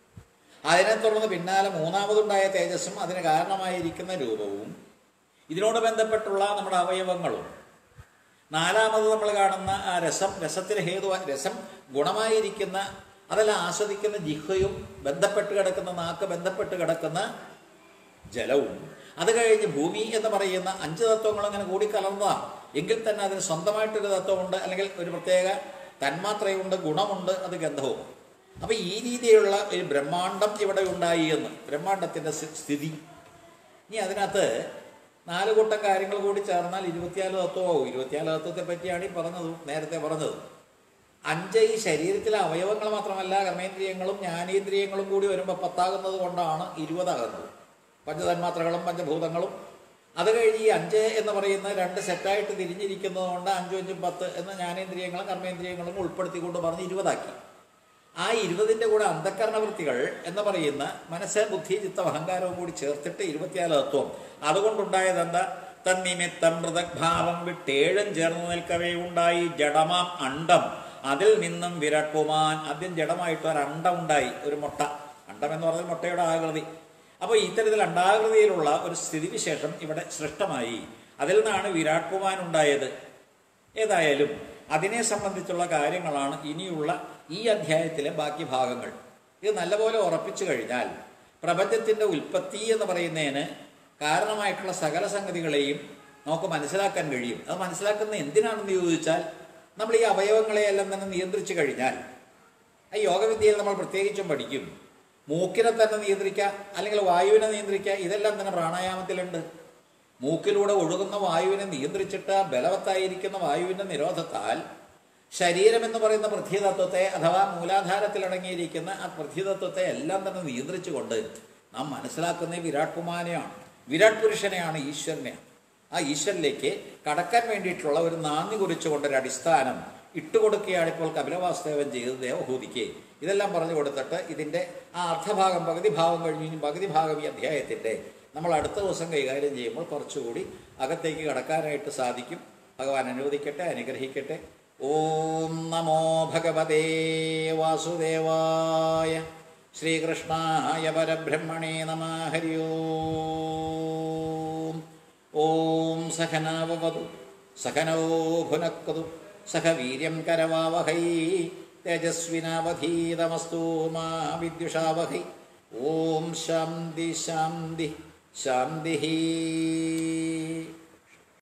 അതിനെ തുടർന്ന് പിന്നാലെ മൂന്നാമതുണ്ടായ തേജസ്സും അതിന് കാരണമായിരിക്കുന്ന രൂപവും ഇതിനോട് ബന്ധപ്പെട്ടുള്ള നമ്മുടെ അവയവങ്ങളും നാലാമത് നമ്മൾ കാണുന്ന ആ രസം രസത്തിന് ഹേതു രസം ഗുണമായിരിക്കുന്ന അതെല്ലാം ആസ്വദിക്കുന്ന ജിഹ്വയും ബന്ധപ്പെട്ട് കിടക്കുന്ന നാക്ക് ബന്ധപ്പെട്ട് കിടക്കുന്ന ജലവും അത് കഴിഞ്ഞ് ഭൂമി എന്ന് പറയുന്ന അഞ്ച് തത്വങ്ങൾ അങ്ങനെ കൂടിക്കലർന്നതാണ് എങ്കിൽ തന്നെ അതിന് സ്വന്തമായിട്ടൊരു തത്വമുണ്ട് അല്ലെങ്കിൽ ഒരു പ്രത്യേക തന്മാത്രയുണ്ട് ഗുണമുണ്ട് അത് ഗന്ധവും അപ്പം ഈ രീതിയിലുള്ള ഒരു ബ്രഹ്മാണ്ടം ഇവിടെ ഉണ്ടായി എന്ന് ബ്രഹ്മാണ്ടത്തിൻ്റെ സ്ഥിതി ഇനി അതിനകത്ത് നാല് കൂട്ടം കാര്യങ്ങൾ കൂടി ചേർന്നാൽ ഇരുപത്തിനാല് തത്വമാവും ഇരുപത്തിനാല് തത്വത്തെ പറ്റിയാണ് ഈ പറഞ്ഞത് നേരത്തെ പറഞ്ഞത് അഞ്ച് ഈ ശരീരത്തിലെ അവയവങ്ങൾ മാത്രമല്ല കർമ്മേന്ദ്രിയങ്ങളും ജ്ഞാനേന്ദ്രിയങ്ങളും കൂടി വരുമ്പോൾ പത്താകുന്നത് കൊണ്ടാണ് ഇരുപതാകുന്നത് പഞ്ചതന്മാത്രകളും പഞ്ചഭൂതങ്ങളും അത് കഴിഞ്ഞ് ഈ അഞ്ച് എന്ന് പറയുന്ന രണ്ട് സെറ്റായിട്ട് തിരിഞ്ഞിരിക്കുന്നത് കൊണ്ട് അഞ്ചും അഞ്ചും പത്ത് എന്ന ജ്ഞാനേന്ദ്രിയങ്ങളും കർമ്മേന്ദ്രിയങ്ങളും ഉൾപ്പെടുത്തിക്കൊണ്ട് പറഞ്ഞ് ഇരുപതാക്കി ആ ഇരുപതിൻ്റെ കൂടെ അന്ധക്കരണവൃത്തികൾ എന്ന് പറയുന്ന മനസ്സ് ബുദ്ധി ചിത്തം അഹങ്കാരവും കൂടി ചേർത്തിട്ട് ഇരുപത്തിനാല് തത്വം അതുകൊണ്ടുണ്ടായത് എന്താ തന്നിമിത്തം മൃതഭാവം വിട്ടേഴും ചേർന്ന് നിൽക്കവേ ഉണ്ടായി ജഡമാം അണ്ടം അതിൽ നിന്നും വിരാട് പുമാൻ ആദ്യം ജഡമായിട്ട് ഒരു അണ്ടം ഉണ്ടായി ഒരു മുട്ട അണ്ടം എന്ന് പറഞ്ഞാൽ മുട്ടയുടെ ആകൃതി അപ്പോൾ ഇത്തരത്തിൽ അണ്ടാകൃതിയിലുള്ള ഒരു സ്ഥിതിവിശേഷം ഇവിടെ സൃഷ്ടമായി അതിൽ നിന്നാണ് വിരാട് പുമാൻ ഉണ്ടായത് ഏതായാലും അതിനെ സംബന്ധിച്ചുള്ള കാര്യങ്ങളാണ് ഇനിയുള്ള ഈ അധ്യായത്തിലെ ബാക്കി ഭാഗങ്ങൾ ഇത് നല്ലപോലെ ഉറപ്പിച്ചു കഴിഞ്ഞാൽ പ്രപഞ്ചത്തിൻ്റെ ഉൽപ്പത്തി എന്ന് പറയുന്നതിന് കാരണമായിട്ടുള്ള സകല സംഗതികളെയും നമുക്ക് മനസ്സിലാക്കാൻ കഴിയും അത് മനസ്സിലാക്കുന്നത് എന്തിനാണെന്ന് ചോദിച്ചാൽ നമ്മൾ ഈ അവയവങ്ങളെയെല്ലാം തന്നെ നിയന്ത്രിച്ചു കഴിഞ്ഞാൽ ആ യോഗവിദ്യയിൽ നമ്മൾ പ്രത്യേകിച്ചും പഠിക്കും മൂക്കിനെ തന്നെ നിയന്ത്രിക്കുക അല്ലെങ്കിൽ വായുവിനെ നിയന്ത്രിക്കുക ഇതെല്ലാം തന്നെ പ്രാണായാമത്തിലുണ്ട് മൂക്കിലൂടെ ഒഴുകുന്ന വായുവിനെ നിയന്ത്രിച്ചിട്ട് ബലവത്തായിരിക്കുന്ന വായുവിൻ്റെ നിരോധത്താൽ ശരീരം എന്ന് പറയുന്ന പൃഥ്വിതത്വത്തെ അഥവാ മൂലാധാരത്തിലടങ്ങിയിരിക്കുന്ന ആ പൃഥ്വിതത്വത്തെ എല്ലാം തന്നെ നിയന്ത്രിച്ചുകൊണ്ട് നാം മനസ്സിലാക്കുന്ന വിരാട് കുമാരനെയാണ് വിരാട് പുരുഷനെയാണ് ഈശ്വരനെയാണ് ആ ഈശ്വരനിലേക്ക് കടക്കാൻ വേണ്ടിയിട്ടുള്ള ഒരു നാന്ദി കുറിച്ചുകൊണ്ട് ഒരു അടിസ്ഥാനം ഇട്ടുകൊടുക്കുകയാണ് ഇപ്പോൾ കപിലവാസുദേവൻ ചെയ്തത് ദേവഭൂതിക്ക് ഇതെല്ലാം പറഞ്ഞു കൊടുത്തിട്ട് ഇതിൻ്റെ ആ അർദ്ധഭാഗം പകുതി ഭാഗം കഴിഞ്ഞ് ഇനി പകുതി ഭാഗം ഈ അധ്യായത്തിൻ്റെ നമ്മൾ അടുത്ത ദിവസം കൈകാര്യം ചെയ്യുമ്പോൾ കുറച്ചുകൂടി അകത്തേക്ക് കടക്കാനായിട്ട് സാധിക്കും ഭഗവാൻ അനുവദിക്കട്ടെ അനുഗ്രഹിക്കട്ടെ ഓം നമോ ഭഗവതേ വാസുദേവായ ശ്രീകൃഷ്ണായ പരബ്രഹ്മണേ നമ ഹരി ഓം ഓം സഹനാവവതു സഹനോ ഭുനക്കതു സഹ വീര്യം കരവാവഹൈ തേജസ്വിനാവധീതമസ്തു മാ വിദ്യുഷാവഹൈ ഓം ശാന്തി ശാന്തി ശാന്തി